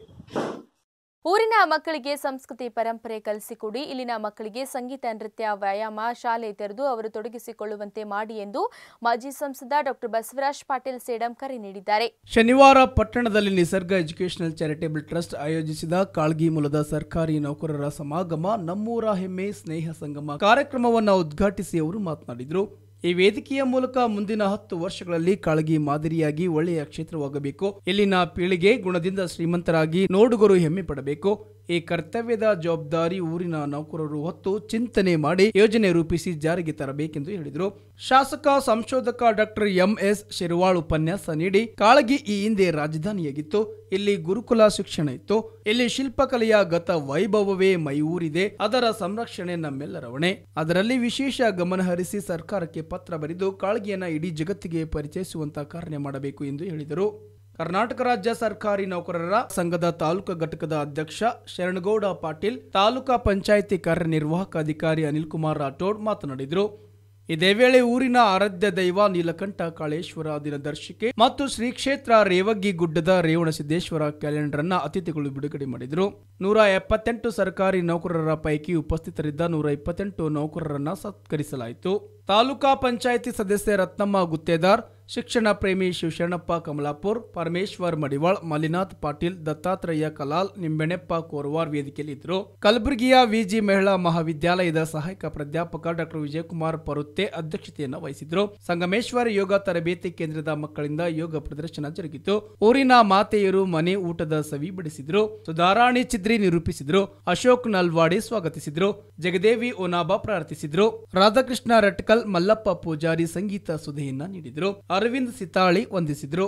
ಊರಿನ ಮಕ್ಕಳಿಗೆ ಸಂಸ್ಕೃತಿ ಪರಂಪರೆ ಕಲಿಸಿಕೊಡಿ ಇಲ್ಲಿನ ಮಕ್ಕಳಿಗೆ ಸಂಗೀತ ನೃತ್ಯ ವ್ಯಾಯಾಮ ಶಾಲೆ ತೆರೆದು ಅವರು ತೊಡಗಿಸಿಕೊಳ್ಳುವಂತೆ ಮಾಡಿ ಎಂದು ಮಾಜಿ ಸಂಸದ ಡಾಕ್ಟರ್ ಬಸವರಾಜ್ ಪಾಟೀಲ್ ಸೇಡಂ ಕರೆ ನೀಡಿದ್ದಾರೆ ಶನಿವಾರ ಪಟ್ಟಣದಲ್ಲಿ ನಿಸರ್ಗ ಎಜುಕೇಷನಲ್ ಚಾರಿಟೇಬಲ್ ಟ್ರಸ್ಟ್ ಆಯೋಜಿಸಿದ ಕಾಳ್ಗಿ ಮೂಲದ ಸರ್ಕಾರಿ ನೌಕರರ ಸಮಾಗಮ ನಮ್ಮೂರ ಹೆಮ್ಮೆ ಸ್ನೇಹ ಸಂಗಮ ಕಾರ್ಯಕ್ರಮವನ್ನು ಉದ್ಘಾಟಿಸಿ ಅವರು ಮಾತನಾಡಿದರು ಈ ವೇದಿಕೆಯ ಮೂಲಕ ಮುಂದಿನ ಹತ್ತು ವರ್ಷಗಳಲ್ಲಿ ಕಾಳಗಿ ಮಾದರಿಯಾಗಿ ಒಳ್ಳೆಯ ಕ್ಷೇತ್ರವಾಗಬೇಕು ಇಲ್ಲಿನ ಪೀಳಿಗೆ ಗುಣದಿಂದ ಶ್ರೀಮಂತರಾಗಿ ನೋಡುಗರು ಹೆಮ್ಮೆ ಪಡಬೇಕು ಈ ಕರ್ತವ್ಯದ ಜವಾಬ್ದಾರಿ ಊರಿನ ನೌಕರರು ಹೊತ್ತು ಚಿಂತನೆ ಮಾಡಿ ಯೋಜನೆ ರೂಪಿಸಿ ಜಾರಿಗೆ ತರಬೇಕೆಂದು ಹೇಳಿದರು ಶಾಸಕ ಸಂಶೋಧಕ ಡಾಕ್ಟರ್ ಎಂಎಸ್ ಶಿರ್ವಾಳ್ ಉಪನ್ಯಾಸ ನೀಡಿ ಕಾಳಗಿ ಈ ಹಿಂದೆ ರಾಜಧಾನಿಯಾಗಿತ್ತು ಇಲ್ಲಿ ಗುರುಕುಲ ಶಿಕ್ಷಣ ಇತ್ತು ಇಲ್ಲಿ ಶಿಲ್ಪಕಲೆಯ ಗತ ವೈಭವವೇ ಮೈಯೂರಿದೆ ಅದರ ಸಂರಕ್ಷಣೆ ನಮ್ಮೆಲ್ಲರ ಹೊಣೆ ಅದರಲ್ಲಿ ವಿಶೇಷ ಗಮನ ಹರಿಸಿ ಸರ್ಕಾರಕ್ಕೆ ಪತ್ರ ಬರೆದು ಕಾಳಗಿಯನ್ನ ಇಡೀ ಜಗತ್ತಿಗೆ ಪರಿಚಯಿಸುವಂತ ಕಾರ್ಯ ಮಾಡಬೇಕು ಎಂದು ಹೇಳಿದರು ಕರ್ನಾಟಕ ರಾಜ್ಯ ಸರ್ಕಾರಿ ನೌಕರರ ಸಂಘದ ತಾಲೂಕಾ ಘಟಕದ ಅಧ್ಯಕ್ಷ ಶರಣಗೌಡ ಪಾಟೀಲ್ ತಾಲೂಕಾ ಪಂಚಾಯಿತಿ ಕಾರ್ಯನಿರ್ವಾಹಕ ಅಧಿಕಾರಿ ಅನಿಲ್ ಕುಮಾರ್ ರಾಠೋಡ್ ಮಾತನಾಡಿದರು ಇದೇ ವೇಳೆ ಊರಿನ ಆರಾಧ್ಯ ದೈವ ನೀಲಕಂಠ ಕಾಳೇಶ್ವರ ದಿನದರ್ಶಿಕೆ ಮತ್ತು ಶ್ರೀ ಕ್ಷೇತ್ರ ರೇವಗ್ಗಿ ಗುಡ್ಡದ ರೇವಣಸಿದ್ದೇಶ್ವರ ಕ್ಯಾಲೆಂಡರ್ ಅನ್ನ ಅತಿಥಿಗಳು ಬಿಡುಗಡೆ ಮಾಡಿದರು ನೂರ ಎಪ್ಪತ್ತೆಂಟು ಸರ್ಕಾರಿ ನೌಕರರ ಪೈಕಿ ಉಪಸ್ಥಿತರಿದ್ದ ನೂರ ಇಪ್ಪತ್ತೆಂಟು ನೌಕರರನ್ನ ಸತ್ಕರಿಸಲಾಯಿತು ತಾಲೂಕಾ ಪಂಚಾಯಿತಿ ಸದಸ್ಯ ರತ್ನಮ್ಮ ಗುತ್ತೇದಾರ್ ಶಿಕ್ಷಣ ಪ್ರೇಮಿ ಶಿವಶರಣಪ್ಪ ಕಮಲಾಪುರ್ ಪರಮೇಶ್ವರ್ ಮಡಿವಾಳ್ ಮಲ್ಲಿನಾಥ್ ಪಾಟೀಲ್ ದತ್ತಾತ್ರೇಯ ಕಲಾಲ್ ನಿಂಬೆಣೆಪ್ಪ ಕೋರ್ವಾರ್ ವೇದಿಕೆಯಲ್ಲಿ ಇದ್ದರು ಕಲಬುರಗಿಯ ವಿಜಿ ಮಹಿಳಾ ಮಹಾವಿದ್ಯಾಲಯದ ಸಹಾಯಕ ಪ್ರಾಧ್ಯಾಪಕ ಡಾಕ್ಟರ್ ವಿಜಯಕುಮಾರ್ ಪರುತ್ತೆ ಅಧ್ಯಕ್ಷತೆಯನ್ನು ವಹಿಸಿದ್ರು ಸಂಗಮೇಶ್ವರ ಯೋಗ ತರಬೇತಿ ಕೇಂದ್ರದ ಮಕ್ಕಳಿಂದ ಯೋಗ ಪ್ರದರ್ಶನ ಜರುಗಿತು ಊರಿನ ಮಾತೆಯರು ಮನೆ ಊಟದ ಸವಿ ಬಡಿಸಿದ್ರು ಸುಧಾರಾಣಿ ಚಿದ್ರಿ ನಿರೂಪಿಸಿದ್ರು ಅಶೋಕ್ ನಲ್ವಾಡಿ ಸ್ವಾಗತಿಸಿದ್ರು ಜಗದೇವಿ ಓನಾಬಾ ಪ್ರಾರ್ಥಿಸಿದ್ರು ರಾಧಾಕೃಷ್ಣ ರಟ್ಕಲ್ ಮಲ್ಲಪ್ಪ ಪೂಜಾರಿ ಸಂಗೀತ ಸುಧೆಯನ್ನ ನೀಡಿದ್ರು ಅರವಿಂದ್ ಸಿತಾಳಿ ವಂದಿಸಿದ್ರು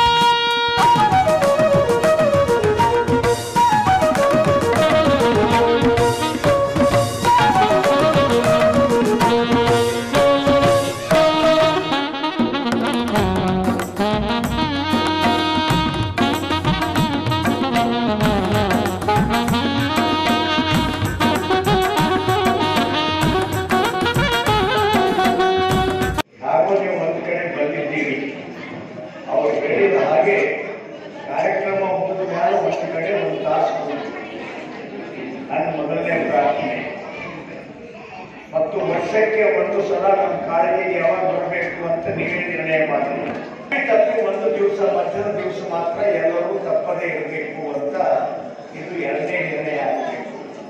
ಹಾಗೂ ನೀವು ಒಂದು ಕಡೆ ಬಂದಿದ್ದೀರಿ ಅವರು ಹೇಳಿದ ಹಾಗೆ ಕಾರ್ಯಕ್ರಮ ಮುಗಿದ ಮೇಲೆ ಒಂದು ಕಡೆ ಒಂದು ತಾಸು ಕೂತು. ನನ್ನ ಮೊದಲನೇ ಪ್ರಾರ್ಥನೆ ಮತ್ತು ವರ್ಷಕ್ಕೆ ಒಂದು ಸಲ ನಮ್ಮ ಕಾಳಜಿಗೆ ಯಾವಾಗ ಬರಬೇಕು ಅಂತ ನೀವೇ ನಿರ್ಣಯ ಮಾಡಿ ತಪ್ಪಿ ಒಂದು ದಿವಸ ಮಧ್ಯದ ದಿವಸ ಮಾತ್ರ ಎಲ್ಲರೂ ತಪ್ಪದೇ ಇರಬೇಕು ಅಂತ ಇದು ಎರಡನೇ ನಿರ್ಣಯ ಆಗಬೇಕು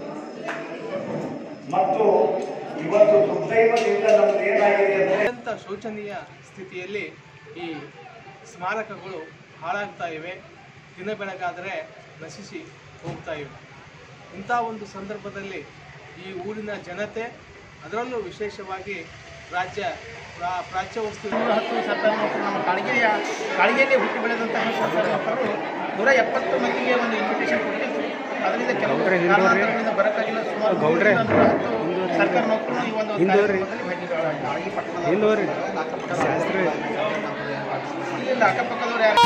ಮತ್ತು ಇವತ್ತು ದುರ್ದೈವದಿಂದ ನಮ್ದು ಏನಾಗಿದೆ ಅಂದ್ರೆ ಅತ್ಯಂತ ಶೋಚನೀಯ ಸ್ಥಿತಿಯಲ್ಲಿ ಈ ಸ್ಮಾರಕಗಳು ಹಾಳಾಗ್ತಾ ಇವೆ ದಿನ ಬೆಳಗಾದರೆ ನಶಿಸಿ ಹೋಗ್ತಾ ಇವೆ ಇಂಥ ಒಂದು ಸಂದರ್ಭದಲ್ಲಿ ಈ ಊರಿನ ಜನತೆ ಅದರಲ್ಲೂ ವಿಶೇಷವಾಗಿ ರಾಜ್ಯ ಪ್ರಾ- ಪ್ರಾಚ್ಯ ವಸ್ತು ಹತ್ತು ಸರ್ಕಾರಿ ನೌಕರರು ನಮ್ಮ ಕಾಳಗೆಯ ಕಾಳಗೆಯಲ್ಲಿ ಹುಟ್ಟಿ ಬೆಳೆದಂತಹ ಸರ್ಕಾರಿ ನೌಕರರು ನೂರ ಎಪ್ಪತ್ತು ಮಂದಿಗೆ ಒಂದು ಇನ್ವಿಟೇಷನ್ ಕೊಟ್ಟಿತ್ತು ಅದರಿಂದ ಕೆಲವು ಕಾರಣಾಂತರಗಳಿಂದ ಬರೋಕ್ಕಾಗಿಲ್ಲ ಸುಮಾರು ನೂರರಿಂದ ನೂರ ಹತ್ತು ಸರ್ಕಾರಿ ನೌಕರರು ಈ ಒಂದು ಕಾರ್ಯಕ್ರಮದಲ್ಲಿ ಭಾಗಿಗಳಾಗಿದ್ದಾರೆ. ಈ ಪಟ್ಟಣದ ಇಲ್ಲಿಂದ ಅಕ್ಕಪಕ್ಕದವರು ಯಾರು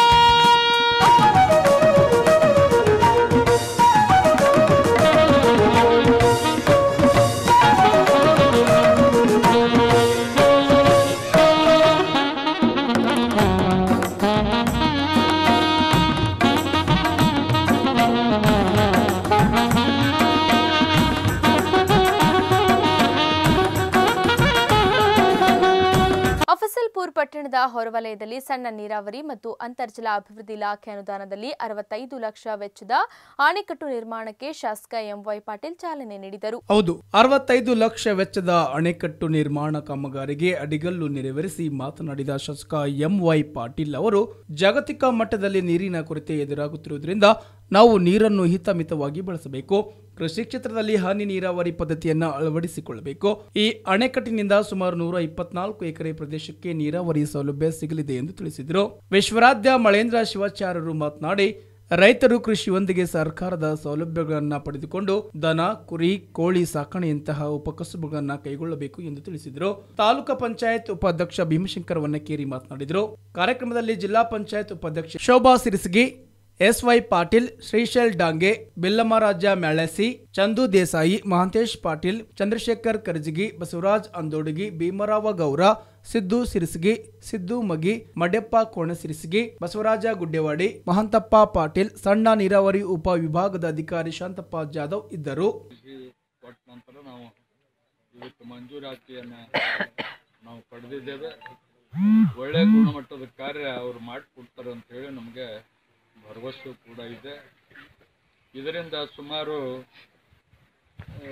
ಅಫಸಲ್ಪುರ್ ಪಟ್ಟಣದ ಹೊರವಲಯದಲ್ಲಿ ಸಣ್ಣ ನೀರಾವರಿ ಮತ್ತು ಅಂತರ್ಜಲ ಅಭಿವೃದ್ಧಿ ಇಲಾಖೆ ಅನುದಾನದಲ್ಲಿ ಅರವತ್ತೈದು ಲಕ್ಷ ವೆಚ್ಚದ ಅಣೆಕಟ್ಟು ನಿರ್ಮಾಣಕ್ಕೆ ಶಾಸಕ ಎಂವೈ ಪಾಟೀಲ್ ಚಾಲನೆ ನೀಡಿದರು ಹೌದು ಅರವತ್ತೈದು ಲಕ್ಷ ವೆಚ್ಚದ ಅಣೆಕಟ್ಟು ನಿರ್ಮಾಣ ಕಾಮಗಾರಿಗೆ ಅಡಿಗಲ್ಲು ನೆರವೇರಿಸಿ ಮಾತನಾಡಿದ ಶಾಸಕ ಎಂವೈ ಪಾಟೀಲ್ ಅವರು ಜಾಗತಿಕ ಮಟ್ಟದಲ್ಲಿ ನೀರಿನ ಕೊರತೆ ಎದುರಾಗುತ್ತಿರುವುದರಿಂದ ನಾವು ನೀರನ್ನು ಹಿತಮಿತವಾಗಿ ಬಳಸಬೇಕು ಕೃಷಿ ಕ್ಷೇತ್ರದಲ್ಲಿ ಹನಿ ನೀರಾವರಿ ಪದ್ಧತಿಯನ್ನು ಅಳವಡಿಸಿಕೊಳ್ಳಬೇಕು ಈ ಅಣೆಕಟ್ಟಿನಿಂದ ಸುಮಾರು ನೂರ ಇಪ್ಪತ್ನಾಲ್ಕು ಎಕರೆ ಪ್ರದೇಶಕ್ಕೆ ನೀರಾವರಿ ಸೌಲಭ್ಯ ಸಿಗಲಿದೆ ಎಂದು ತಿಳಿಸಿದರು ವಿಶ್ವರಾಧ್ಯ ಮಳೇಂದ್ರ ಶಿವಾಚಾರ್ಯರು ಮಾತನಾಡಿ ರೈತರು ಕೃಷಿಯೊಂದಿಗೆ ಸರ್ಕಾರದ ಸೌಲಭ್ಯಗಳನ್ನು ಪಡೆದುಕೊಂಡು ದನ ಕುರಿ ಕೋಳಿ ಸಾಕಣೆಯಂತಹ ಉಪಕಸುಬುಗಳನ್ನು ಕೈಗೊಳ್ಳಬೇಕು ಎಂದು ತಿಳಿಸಿದರು ತಾಲೂಕು ಪಂಚಾಯತ್ ಉಪಾಧ್ಯಕ್ಷ ಭೀಮಶಂಕರ್ ವನ್ನಕೇರಿ ಮಾತನಾಡಿದರು ಕಾರ್ಯಕ್ರಮದಲ್ಲಿ ಜಿಲ್ಲಾ ಪಂಚಾಯತ್ ಉಪಾಧ್ಯಕ್ಷ ಶೋಭಾ ಸಿರಿಸಗಿ ಎಸ್ವೈ ಪಾಟೀಲ್ ಶ್ರೀಶೈಲ್ ಡಾಂಗೆ ಬಿಲ್ಲಮರಾಜ ಮ್ಯಾಳಸಿ ಚಂದು ದೇಸಾಯಿ ಮಹಾಂತೇಶ್ ಪಾಟೀಲ್ ಚಂದ್ರಶೇಖರ್ ಕರ್ಜಿಗಿ ಬಸವರಾಜ್ ಅಂದೋಡಗಿ ಭೀಮರಾವ ಗೌರ ಸಿದ್ದು ಸಿರಿಸಗಿ ಸಿದ್ದು ಮಗಿ ಮಡ್ಯಪ್ಪ ಕೋಣಸಿರಿಸಗಿ ಬಸವರಾಜ ಗುಡ್ಡೆವಾಡಿ ಮಹಂತಪ್ಪ ಪಾಟೀಲ್ ಸಣ್ಣ ನೀರಾವರಿ ಉಪ ವಿಭಾಗದ ಅಧಿಕಾರಿ ಶಾಂತಪ್ಪ ಜಾಧವ್ ಇದ್ದರು ಕೊಟ್ಟ ನಂತರ ನಾವು ಇದಕ್ಕೆ ಮಂಜೂರಾತಿಯನ್ನು ನಾವು ಪಡೆದಿದ್ದೇವೆ ಒಳ್ಳೆಯ ಗುಣಮಟ್ಟದ ಕಾರ್ಯ ಅವರು ಮಾಡಿಕೊಡ್ತಾರೆ ಅಂತ ಹೇಳಿ ನಮಗೆ ಭರವಸೆ ಕೂಡ ಇದೆ ಇದರಿಂದ ಸುಮಾರು ಆ,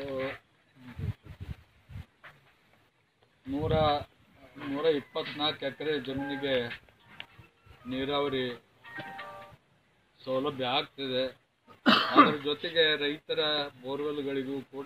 ನೂರ ನೂರ ಇಪ್ಪತ್ನಾಲ್ಕು ಎಕರೆ ಜಮೀನಿಗೆ ನೀರಾವರಿ ಸೌಲಭ್ಯ ಆಗ್ತಿದೆ ಅದರ ಜೊತೆಗೆ ರೈತರ ಬೋರ್ವೆಲ್ಗಳಿಗೂ ಕೂಡ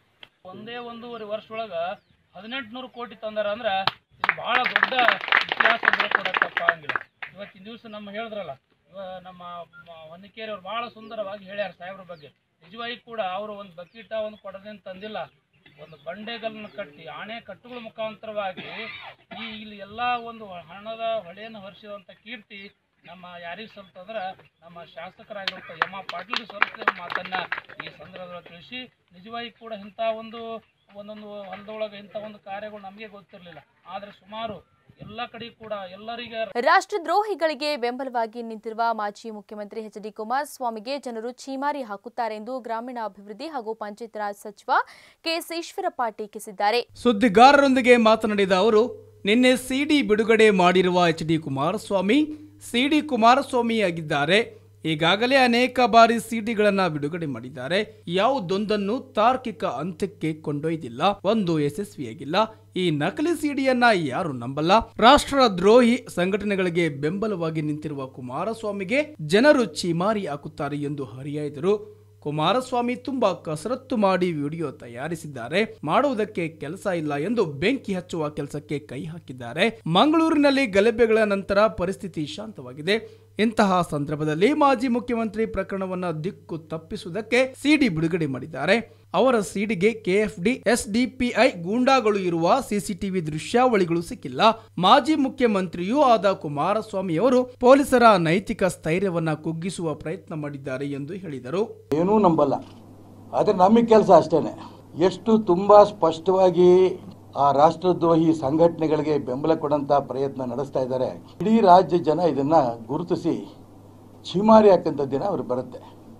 ಒಂದೇ ಒಂದೂವರೆ ವರ್ಷದೊಳಗ ಹದಿನೆಂಟುನೂರು ಕೋಟಿ ತಂದಾರ ಅಂದ್ರ ಇದು ಬಹಳ ದೊಡ್ಡ ಇತಿಹಾಸ ಕೊಡಕ್ಕಪ್ಪ ಹಂಗಿಲ್ಲ ಇವತ್ತಿನ ದಿವಸ ನಮ್ಮ ಹೇಳಿದ್ರಲ್ಲ ಇವ ನಮ್ಮ ಮ- ಹೊನ್ನಿಕೇರಿ ಅವ್ರು ಬಹಳ ಸುಂದರವಾಗಿ ಹೇಳ್ಯಾರ ಸಾಹೇಬ್ರ ಬಗ್ಗೆ ನಿಜವಾಗಿ ಕೂಡ ಅವರು ಒಂದು ಬಕೀಟ ಒಂದು ಕೊಡದೇನು ತಂದಿಲ್ಲ ಒಂದು ಬಂಡೆಗಲ್ಲನ್ನು ಕಟ್ಟಿ ಆಣೆ ಕಟ್ಟುಗಳ ಮುಖಾಂತರವಾಗಿ ಈ ಇಲ್ಲಿ ಎಲ್ಲ ಒಂದು ಹಣದ ಹೊಳೆಯನ್ನು ಹರಿಸಿದಂಥ ಕೀರ್ತಿ ನಮ್ಮ ಯಾರಿಗೆ ಸಲ್ತಂದ್ರೆ ನಮ್ಮ ಶಾಸಕರಾಗಿರುವಂಥ ಎಂ ಆರ್ ಪಾಟೀಲ್ ಸಲ್ತ ಮಾತನ್ನ ಈ ಸಂದರ್ಭದಲ್ಲಿ ತಿಳಿಸಿ ನಿಜವಾಗಿ ಕೂಡ ಇಂಥ ಒಂದು ಒಂದೊಂದು ಹೊಲದೊಳಗೆ ಇಂಥ ಒಂದು ಕಾರ್ಯಗಳು ನಮಗೆ ಗೊತ್ತಿರಲಿಲ್ಲ ಆದರೆ ಸುಮಾರು ಎಲ್ಲ ಕಡೆ ಕೂಡ ಎಲ್ಲರಿಗೆ ರಾಷ್ಟ್ರದ್ರೋಹಿಗಳಿಗೆ ಬೆಂಬಲವಾಗಿ ನಿಂತಿರುವ ಮಾಜಿ ಮುಖ್ಯಮಂತ್ರಿ ಎಚ್ ಡಿ ಕುಮಾರಸ್ವಾಮಿಗೆ ಜನರು ಛೀಮಾರಿ ಹಾಕುತ್ತಾರೆ ಎಂದು ಗ್ರಾಮೀಣಾಭಿವೃದ್ಧಿ ಹಾಗೂ ಪಂಚಾಯತ್ ರಾಜ್ ಸಚಿವ ಕೆಎಸ್ ಈಶ್ವರಪ್ಪ ಟೀಕಿಸಿದ್ದಾರೆ ಸುದ್ದಿಗಾರರೊಂದಿಗೆ ಮಾತನಾಡಿದ ಅವರು ನಿನ್ನೆ ಸಿಡಿ ಬಿಡುಗಡೆ ಮಾಡಿರುವ H D Kumaraswamy CD Kumaraswamy ಆಗಿದ್ದಾರೆ ಈಗಾಗಲೇ ಅನೇಕ ಬಾರಿ ಸಿಡಿಗಳನ್ನ ಬಿಡುಗಡೆ ಮಾಡಿದ್ದಾರೆ ಯಾವುದೊಂದನ್ನು ತಾರ್ಕಿಕ ಅಂತ್ಯಕ್ಕೆ ಕೊಂಡೊಯ್ದಿಲ್ಲ ಒಂದು ಯಶಸ್ವಿಯಾಗಿಲ್ಲ ಈ ನಕಲಿ ಸಿಡಿಯನ್ನ ಯಾರು ನಂಬಲ್ಲ ರಾಷ್ಟ್ರದ್ರೋಹಿ ಸಂಘಟನೆಗಳಿಗೆ ಬೆಂಬಲವಾಗಿ ನಿಂತಿರುವ ಕುಮಾರಸ್ವಾಮಿಗೆ ಜನರು ಚೀಮಾರಿ ಹಾಕುತ್ತಾರೆ ಎಂದು ಹರಿಯಾಯ್ದರು ಕುಮಾರಸ್ವಾಮಿ ತುಂಬಾ ಕಸರತ್ತು ಮಾಡಿ ವಿಡಿಯೋ ತಯಾರಿಸಿದ್ದಾರೆ ಮಾಡುವುದಕ್ಕೆ ಕೆಲಸ ಇಲ್ಲ ಎಂದು ಬೆಂಕಿ ಹಚ್ಚುವ ಕೆಲಸಕ್ಕೆ ಕೈ ಹಾಕಿದ್ದಾರೆ ಮಂಗಳೂರಿನಲ್ಲಿ ಗಲಭೆಗಳ ನಂತರ ಪರಿಸ್ಥಿತಿ ಶಾಂತವಾಗಿದೆ ಇಂತಹ ಸಂದರ್ಭದಲ್ಲಿ ಮಾಜಿ ಮುಖ್ಯಮಂತ್ರಿ ಪ್ರಕರಣವನ್ನ ದಿಕ್ಕು ತಪ್ಪಿಸುವುದಕ್ಕೆ ಸಿಡಿ ಬಿಡುಗಡೆ ಮಾಡಿದ್ದಾರೆ ಅವರ ಸಿಡಿಗೆ ಕೆಎಫ್ಡಿ ಎಸ್ಡಿಪಿಐ ಗೂಂಡಾಗಳು ಇರುವ ಸಿಸಿಟಿವಿ ದೃಶ್ಯಾವಳಿಗಳು ಸಿಕ್ಕಿಲ್ಲ ಮಾಜಿ ಮುಖ್ಯಮಂತ್ರಿಯೂ ಆದ ಕುಮಾರಸ್ವಾಮಿ ಅವರು ಪೊಲೀಸರ ನೈತಿಕ ಸ್ಥೈರ್ಯವನ್ನ ಕುಗ್ಗಿಸುವ ಪ್ರಯತ್ನ ಮಾಡಿದ್ದಾರೆ ಎಂದು ಹೇಳಿದರು ಏನೂ ನಂಬಲ್ಲ ಆದರೆ ನಮಗೆ ಕೆಲಸ ಅಷ್ಟೇನೆ ಎಷ್ಟು ತುಂಬಾ ಸ್ಪಷ್ಟವಾಗಿ ಆ ರಾಷ್ಟ್ರದ್ರೋಹಿ ಸಂಘಟನೆಗಳಿಗೆ ಬೆಂಬಲ ಕೊಡಂತ ಪ್ರಯತ್ನ ನಡೆಸ್ತಾ ಇದ್ದಾರೆ ಇಡೀ ರಾಜ್ಯ ಜನ ಇದನ್ನ ಗುರುತಿಸಿ ಛೀಮಾರಿ ಹಾಕಂತ ದಿನ ಅವ್ರು ಬರುತ್ತೆ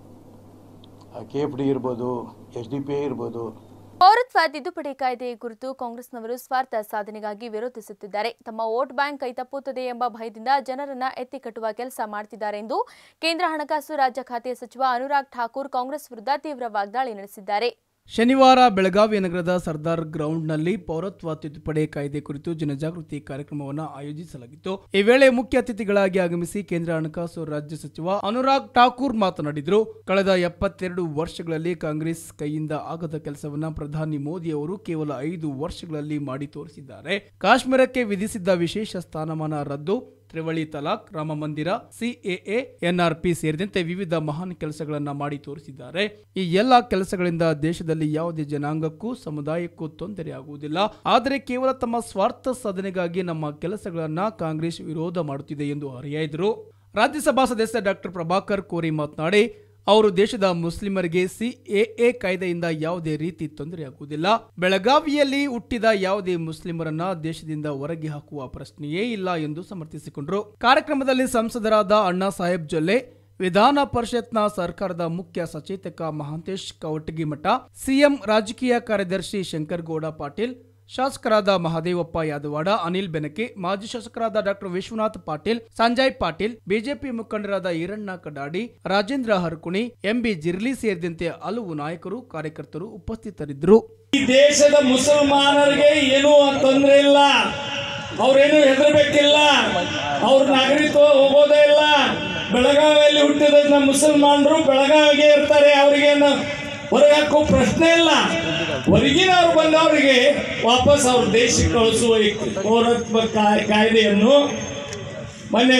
ಕೆ ಎಫ್ ಡಿ ಇರ್ಬೋದು ಎಸ್ ಡಿ ಪಿ ಐ ಇರ್ಬೋದು ಪೌರತ್ವ ತಿದ್ದುಪಡಿ ಕಾಯ್ದೆ ಕುರಿತು ಕಾಂಗ್ರೆಸ್ನವರು ಸ್ವಾರ್ಥ ಸಾಧನೆಗಾಗಿ ವಿರೋಧಿಸುತ್ತಿದ್ದಾರೆ ತಮ್ಮ ವೋಟ್ ಬ್ಯಾಂಕ್ ಕೈತಪ್ಪುತ್ತದೆ ಎಂಬ ಭಯದಿಂದ ಜನರನ್ನ ಎತ್ತಿಕಟ್ಟುವ ಕೆಲಸ ಮಾಡ್ತಿದ್ದಾರೆ ಎಂದು ಕೇಂದ್ರ ಹಣಕಾಸು ರಾಜ್ಯ ಖಾತೆ ಸಚಿವ ಅನುರಾಗ್ ಠಾಕೂರ್ ಕಾಂಗ್ರೆಸ್ ವಿರುದ್ಧ ತೀವ್ರ ವಾಗ್ದಾಳಿ ನಡೆಸಿದ್ದಾರೆ ಶನಿವಾರ ಬೆಳಗಾವಿ ನಗರದ ಸರ್ದಾರ್ ಗ್ರೌಂಡ್ನಲ್ಲಿ ಪೌರತ್ವ ತಿದ್ದುಪಡಿ ಕಾಯ್ದೆ ಕುರಿತು ಜನಜಾಗೃತಿ ಕಾರ್ಯಕ್ರಮವನ್ನು ಆಯೋಜಿಸಲಾಗಿತ್ತು ಈ ವೇಳೆ ಮುಖ್ಯ ಅತಿಥಿಗಳಾಗಿ ಆಗಮಿಸಿ ಕೇಂದ್ರ ಹಣಕಾಸು ರಾಜ್ಯ ಸಚಿವ ಅನುರಾಗ್ ಠಾಕೂರ್ ಮಾತನಾಡಿದರು ಕಳೆದ ಎಪ್ಪತ್ತೆರಡು ವರ್ಷಗಳಲ್ಲಿ ಕಾಂಗ್ರೆಸ್ ಕೈಯಿಂದ ಆಗದ ಕೆಲಸವನ್ನ ಪ್ರಧಾನಿ ಮೋದಿ ಅವರು ಕೇವಲ ಐದು ವರ್ಷಗಳಲ್ಲಿ ಮಾಡಿ ತೋರಿಸಿದ್ದಾರೆ ಕಾಶ್ಮೀರಕ್ಕೆ ವಿಧಿಸಿದ್ದ ವಿಶೇಷ ಸ್ಥಾನಮಾನ ರದ್ದು ತ್ರಿವಳಿ ತಲಾಕ್ ರಾಮ ಮಂದಿರ ಸಿಎಎ ಎನ್ಆರ್ಪಿ ಸೇರಿದಂತೆ ವಿವಿಧ ಮಹಾನ್ ಕೆಲಸಗಳನ್ನ ಮಾಡಿ ತೋರಿಸಿದ್ದಾರೆ ಈ ಎಲ್ಲ ಕೆಲಸಗಳಿಂದ ದೇಶದಲ್ಲಿ ಯಾವುದೇ ಜನಾಂಗಕ್ಕೂ ಸಮುದಾಯಕ್ಕೂ ತೊಂದರೆ ಆಗುವುದಿಲ್ಲ ಆದರೆ ಕೇವಲ ತಮ್ಮ ಸ್ವಾರ್ಥ ಸಾಧನೆಗಾಗಿ ನಮ್ಮ ಕೆಲಸಗಳನ್ನ ಕಾಂಗ್ರೆಸ್ ವಿರೋಧ ಮಾಡುತ್ತಿದೆ ಎಂದು ಹರಿಯಾಯ್ದರು ರಾಜ್ಯಸಭಾ ಸದಸ್ಯ ಡಾಕ್ಟರ್ ಪ್ರಭಾಕರ್ ಕೋರಿ ಮಾತನಾಡಿ ಅವರು ದೇಶದ ಮುಸ್ಲಿಮರಿಗೆ ಸಿಎಎ ಕಾಯ್ದೆಯಿಂದ ಯಾವುದೇ ರೀತಿ ತೊಂದರೆಯಾಗುವುದಿಲ್ಲ ಬೆಳಗಾವಿಯಲ್ಲಿ ಹುಟ್ಟಿದ ಯಾವುದೇ ಮುಸ್ಲಿಮರನ್ನ ದೇಶದಿಂದ ಹೊರಗೆ ಹಾಕುವ ಪ್ರಶ್ನೆಯೇ ಇಲ್ಲ ಎಂದು ಸಮರ್ಥಿಸಿಕೊಂಡರು ಕಾರ್ಯಕ್ರಮದಲ್ಲಿ ಸಂಸದರಾದ ಅಣ್ಣಾ ಸಾಹೇಬ್ ಜೊಲ್ಲೆ ವಿಧಾನ ಪರಿಷತ್ನ ಸರ್ಕಾರದ ಮುಖ್ಯ ಸಚೇತಕ ಮಹಾಂತೇಶ್ ಕವಟಗಿಮಠ ಸಿಎಂ ರಾಜಕೀಯ ಕಾರ್ಯದರ್ಶಿ ಶಂಕರಗೌಡ ಪಾಟೀಲ್ ಶಾಸಕರಾದ ಮಹದೇವಪ್ಪ ಯಾದವಾಡ ಅನಿಲ್ ಬೆನಕೆ ಮಾಜಿ ಶಾಸಕರಾದ ಡಾಕ್ಟರ್ ವಿಶ್ವನಾಥ್ ಪಾಟೀಲ್ ಸಂಜಯ್ ಪಾಟೀಲ್ ಬಿಜೆಪಿ ಮುಖಂಡರಾದ ಈರಣ್ಣ ಕಡಾಡಿ ರಾಜೇಂದ್ರ ಹರ್ಕುಣಿ ಎಂಬಿ ಜಿರ್ಲಿ ಸೇರಿದಂತೆ ಹಲವು ನಾಯಕರು ಕಾರ್ಯಕರ್ತರು ಉಪಸ್ಥಿತರಿದ್ದರು ಈ ದೇಶದ ಮುಸಲ್ಮಾನರಿಗೆ ಏನೂ ತೊಂದರೆ ಇಲ್ಲ ಅವ್ರೇನು ಹೆದರ್ಬೇಕಿಲ್ಲ ಅವ್ರ ನಾಗರಿಕತ್ವ ಹೋಗೋದೇ ಇಲ್ಲ ಬೆಳಗಾವಿಯಲ್ಲಿ ಹುಟ್ಟಿದ ನಮ್ಮ ಮುಸಲ್ಮಾನರು ಬೆಳಗಾವಿಗೆ ಇರ್ತಾರೆ ಅವ್ರಿಗೇನು ಹೊರಗೆ ಹಾಕೋ ಪ್ರಶ್ನೆ ಇಲ್ಲ ಹೊರಗಿನವ್ರು ಬಂದವರಿಗೆ ವಾಪಸ್ ಅವ್ರ ದೇಶಕ್ಕೆ ಕಳಿಸುವ ಈ ಪೌರತ್ವ ಕಾಯ್- ಕಾಯ್ದೆಯನ್ನು ಮೊನ್ನೆ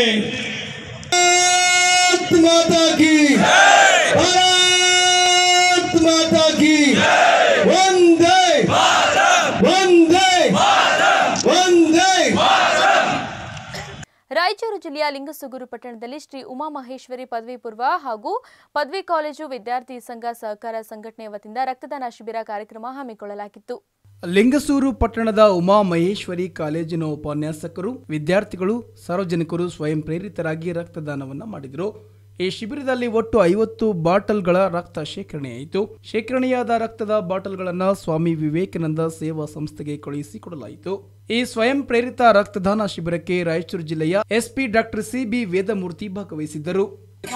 ಮಾತಾ ಕಿ ಭಾರತ್ ಮಾತಾ ಕಿ ವಂದೇ ವಂದೇ ವಂದೇ ರಾಯಚೂರು ಜಿಲ್ಲೆಯ ಲಿಂಗಸುಗೂರು ಪಟ್ಟಣದಲ್ಲಿ ಶ್ರೀ ಉಮಾಮಹೇಶ್ವರಿ ಪದವಿ ಪೂರ್ವ ಹಾಗೂ ಪದವಿ ಕಾಲೇಜು ವಿದ್ಯಾರ್ಥಿ ಸಂಘ ಸಹಕಾರ ಸಂಘಟನೆ ವತಿಯಿಂದ ರಕ್ತದಾನ ಶಿಬಿರ ಕಾರ್ಯಕ್ರಮ ಹಮ್ಮಿಕೊಳ್ಳಲಾಗಿತ್ತು ಲಿಂಗಸೂರು ಪಟ್ಟಣದ ಉಮಾ ಮಹೇಶ್ವರಿ ಕಾಲೇಜಿನ ಉಪನ್ಯಾಸಕರು ವಿದ್ಯಾರ್ಥಿಗಳು ಸಾರ್ವಜನಿಕರು ಸ್ವಯಂ ಪ್ರೇರಿತರಾಗಿ ರಕ್ತದಾನವನ್ನ ಮಾಡಿದರು ಈ ಶಿಬಿರದಲ್ಲಿ ಒಟ್ಟು ಐವತ್ತು ಬಾಟಲ್ಗಳ ರಕ್ತ ಶೇಖರಣೆಯಾಯಿತು ಶೇಖರಣೆಯಾದ ರಕ್ತದ ಬಾಟಲ್ಗಳನ್ನು ಸ್ವಾಮಿ ವಿವೇಕಾನಂದ ಸೇವಾ ಸಂಸ್ಥೆಗೆ ಕಳುಹಿಸಿಕೊಡಲಾಯಿತು ಈ ಸ್ವಯಂ ಪ್ರೇರಿತ ರಕ್ತದಾನ ಶಿಬಿರಕ್ಕೆ ರಾಯಚೂರು ಜಿಲ್ಲೆಯ SP doctor C B Vedamurthy ಭಾಗವಹಿಸಿದ್ದರು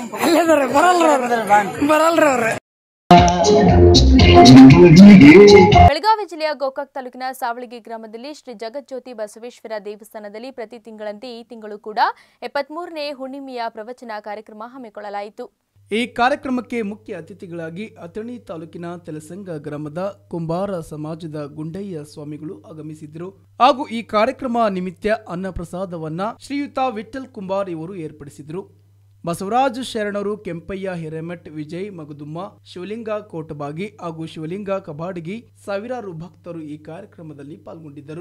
ಬೆಳಗಾವಿ ಜಿಲ್ಲೆಯ ಗೋಕಾಕ್ ತಾಲೂಕಿನ ಸಾವಳಗಿ ಗ್ರಾಮದಲ್ಲಿ ಶ್ರೀ ಜಗಜ್ಯೋತಿ ಬಸವೇಶ್ವರ ದೇವಸ್ಥಾನದಲ್ಲಿ ಪ್ರತಿ ತಿಂಗಳಂತೆ ಈ ತಿಂಗಳು ಕೂಡ ಎಪ್ಪತ್ಮೂರನೇ ಹುಣ್ಣಿಮೆಯ ಪ್ರವಚನ ಕಾರ್ಯಕ್ರಮ ಹಮ್ಮಿಕೊಳ್ಳಲಾಯಿತು ಈ ಕಾರ್ಯಕ್ರಮಕ್ಕೆ ಮುಖ್ಯ ಅತಿಥಿಗಳಾಗಿ ಅಥಣಿ ತಾಲೂಕಿನ ತೆಲಸಂಗ ಗ್ರಾಮದ ಕುಂಬಾರ ಸಮಾಜದ ಗುಂಡಯ್ಯ ಸ್ವಾಮಿಗಳು ಆಗಮಿಸಿದ್ದರು ಹಾಗೂ ಈ ಕಾರ್ಯಕ್ರಮ ನಿಮಿತ್ತ ಅನ್ನಪ್ರಸಾದವನ್ನ ಶ್ರೀಯುತ ವಿಠಲ್ ಕುಂಬಾರ್ ಇವರು ಏರ್ಪಡಿಸಿದರು ಬಸವರಾಜ ಶರಣರು ಕೆಂಪಯ್ಯ ಹಿರೇಮಠ್ ವಿಜಯ್ ಮಗದುಮ್ಮ ಶಿವಲಿಂಗ ಕೋಟಬಾಗಿ ಹಾಗೂ ಶಿವಲಿಂಗ ಕಬಾಡಿಗಿ ಸಾವಿರಾರು ಭಕ್ತರು ಈ ಕಾರ್ಯಕ್ರಮದಲ್ಲಿ ಪಾಲ್ಗೊಂಡಿದ್ದರು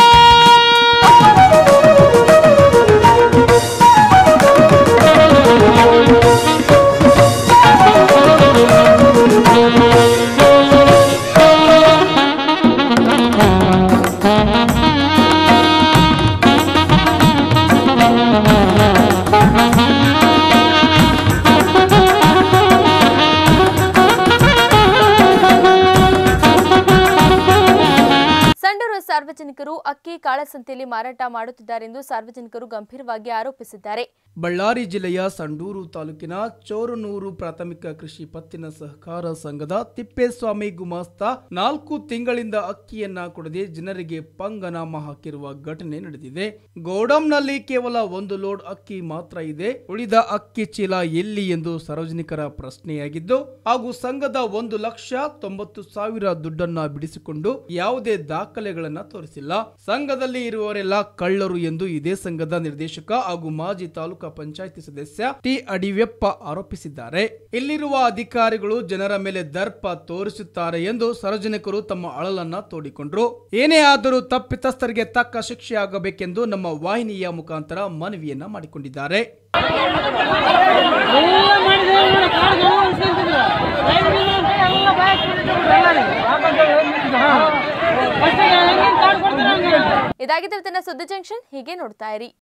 ಸಂಡೂರು ಸಾರ್ವಜನಿಕರು ಅಕ್ಕಿ ಕಾಳಸಂತೆಯಲ್ಲಿ ಮಾರಾಟ ಮಾಡುತ್ತಿದ್ದಾರೆಂದು ಸಾರ್ವಜನಿಕರು ಗಂಭೀರವಾಗಿ ಆರೋಪಿಸಿದ್ದಾರೆ ಬಳ್ಳಾರಿ ಜಿಲ್ಲೆಯ ಸಂಡೂರು ತಾಲೂಕಿನ ಚೋರನೂರು ಪ್ರಾಥಮಿಕ ಕೃಷಿ ಪತ್ತಿನ ಸಹಕಾರ ಸಂಘದ ತಿಪ್ಪೇಸ್ವಾಮಿ ಗುಮಾಸ್ತ ನಾಲ್ಕು ತಿಂಗಳಿಂದ ಅಕ್ಕಿಯನ್ನ ಕೊಡದೆ ಜನರಿಗೆ ಪಂಗನಾಮ ಹಾಕಿರುವ ಘಟನೆ ನಡೆದಿದೆ ಗೋಡಂನಲ್ಲಿ ಕೇವಲ ಒಂದು ಲೋಡ್ ಅಕ್ಕಿ ಮಾತ್ರ ಇದೆ ಉಳಿದ ಅಕ್ಕಿ ಚೀಲ ಎಲ್ಲಿ ಎಂದು ಸಾರ್ವಜನಿಕರ ಪ್ರಶ್ನೆಯಾಗಿದ್ದು ಹಾಗೂ ಸಂಘದ ಒಂದು ಲಕ್ಷ ತೊಂಬತ್ತು ಸಾವಿರ ದುಡ್ಡನ್ನ ಬಿಡಿಸಿಕೊಂಡು ಯಾವುದೇ ದಾಖಲೆಗಳನ್ನ ತೋರಿಸಿಲ್ಲ ಸಂಘದಲ್ಲಿ ಇರುವವರೆಲ್ಲ ಕಳ್ಳರು ಎಂದು ಇದೇ ಸಂಘದ ನಿರ್ದೇಶಕ ಹಾಗೂ ಮಾಜಿ ತಾಲೂಕಾ ಪಂಚಾಯಿತಿ ಸದಸ್ಯ ಟಿ ಅಡಿವೆಪ್ಪ ಆರೋಪಿಸಿದ್ದಾರೆ ಇಲ್ಲಿರುವ ಅಧಿಕಾರಿಗಳು ಜನರ ಮೇಲೆ ದರ್ಪ ತೋರಿಸುತ್ತಾರೆ ಎಂದು ಸಾರ್ವಜನಿಕರು ತಮ್ಮ ಅಳಲನ್ನ ತೋಡಿಕೊಂಡ್ರು ಏನೇ ಆದರೂ ತಪ್ಪಿತಸ್ಥರಿಗೆ ತಕ್ಕ ಶಿಕ್ಷೆ ಆಗಬೇಕೆಂದು ನಮ್ಮ ವಾಹಿನಿಯ ಮುಖಾಂತರ ಮನವಿಯನ್ನ ಮಾಡಿಕೊಂಡಿದ್ದಾರೆ ಇದಾಗಿದ್ದು ಇವತ್ತಿನ ಸುದ್ದಿ ಜಂಕ್ಷನ್ ಹೀಗೆ ನೋಡ್ತಾ ಇರಿ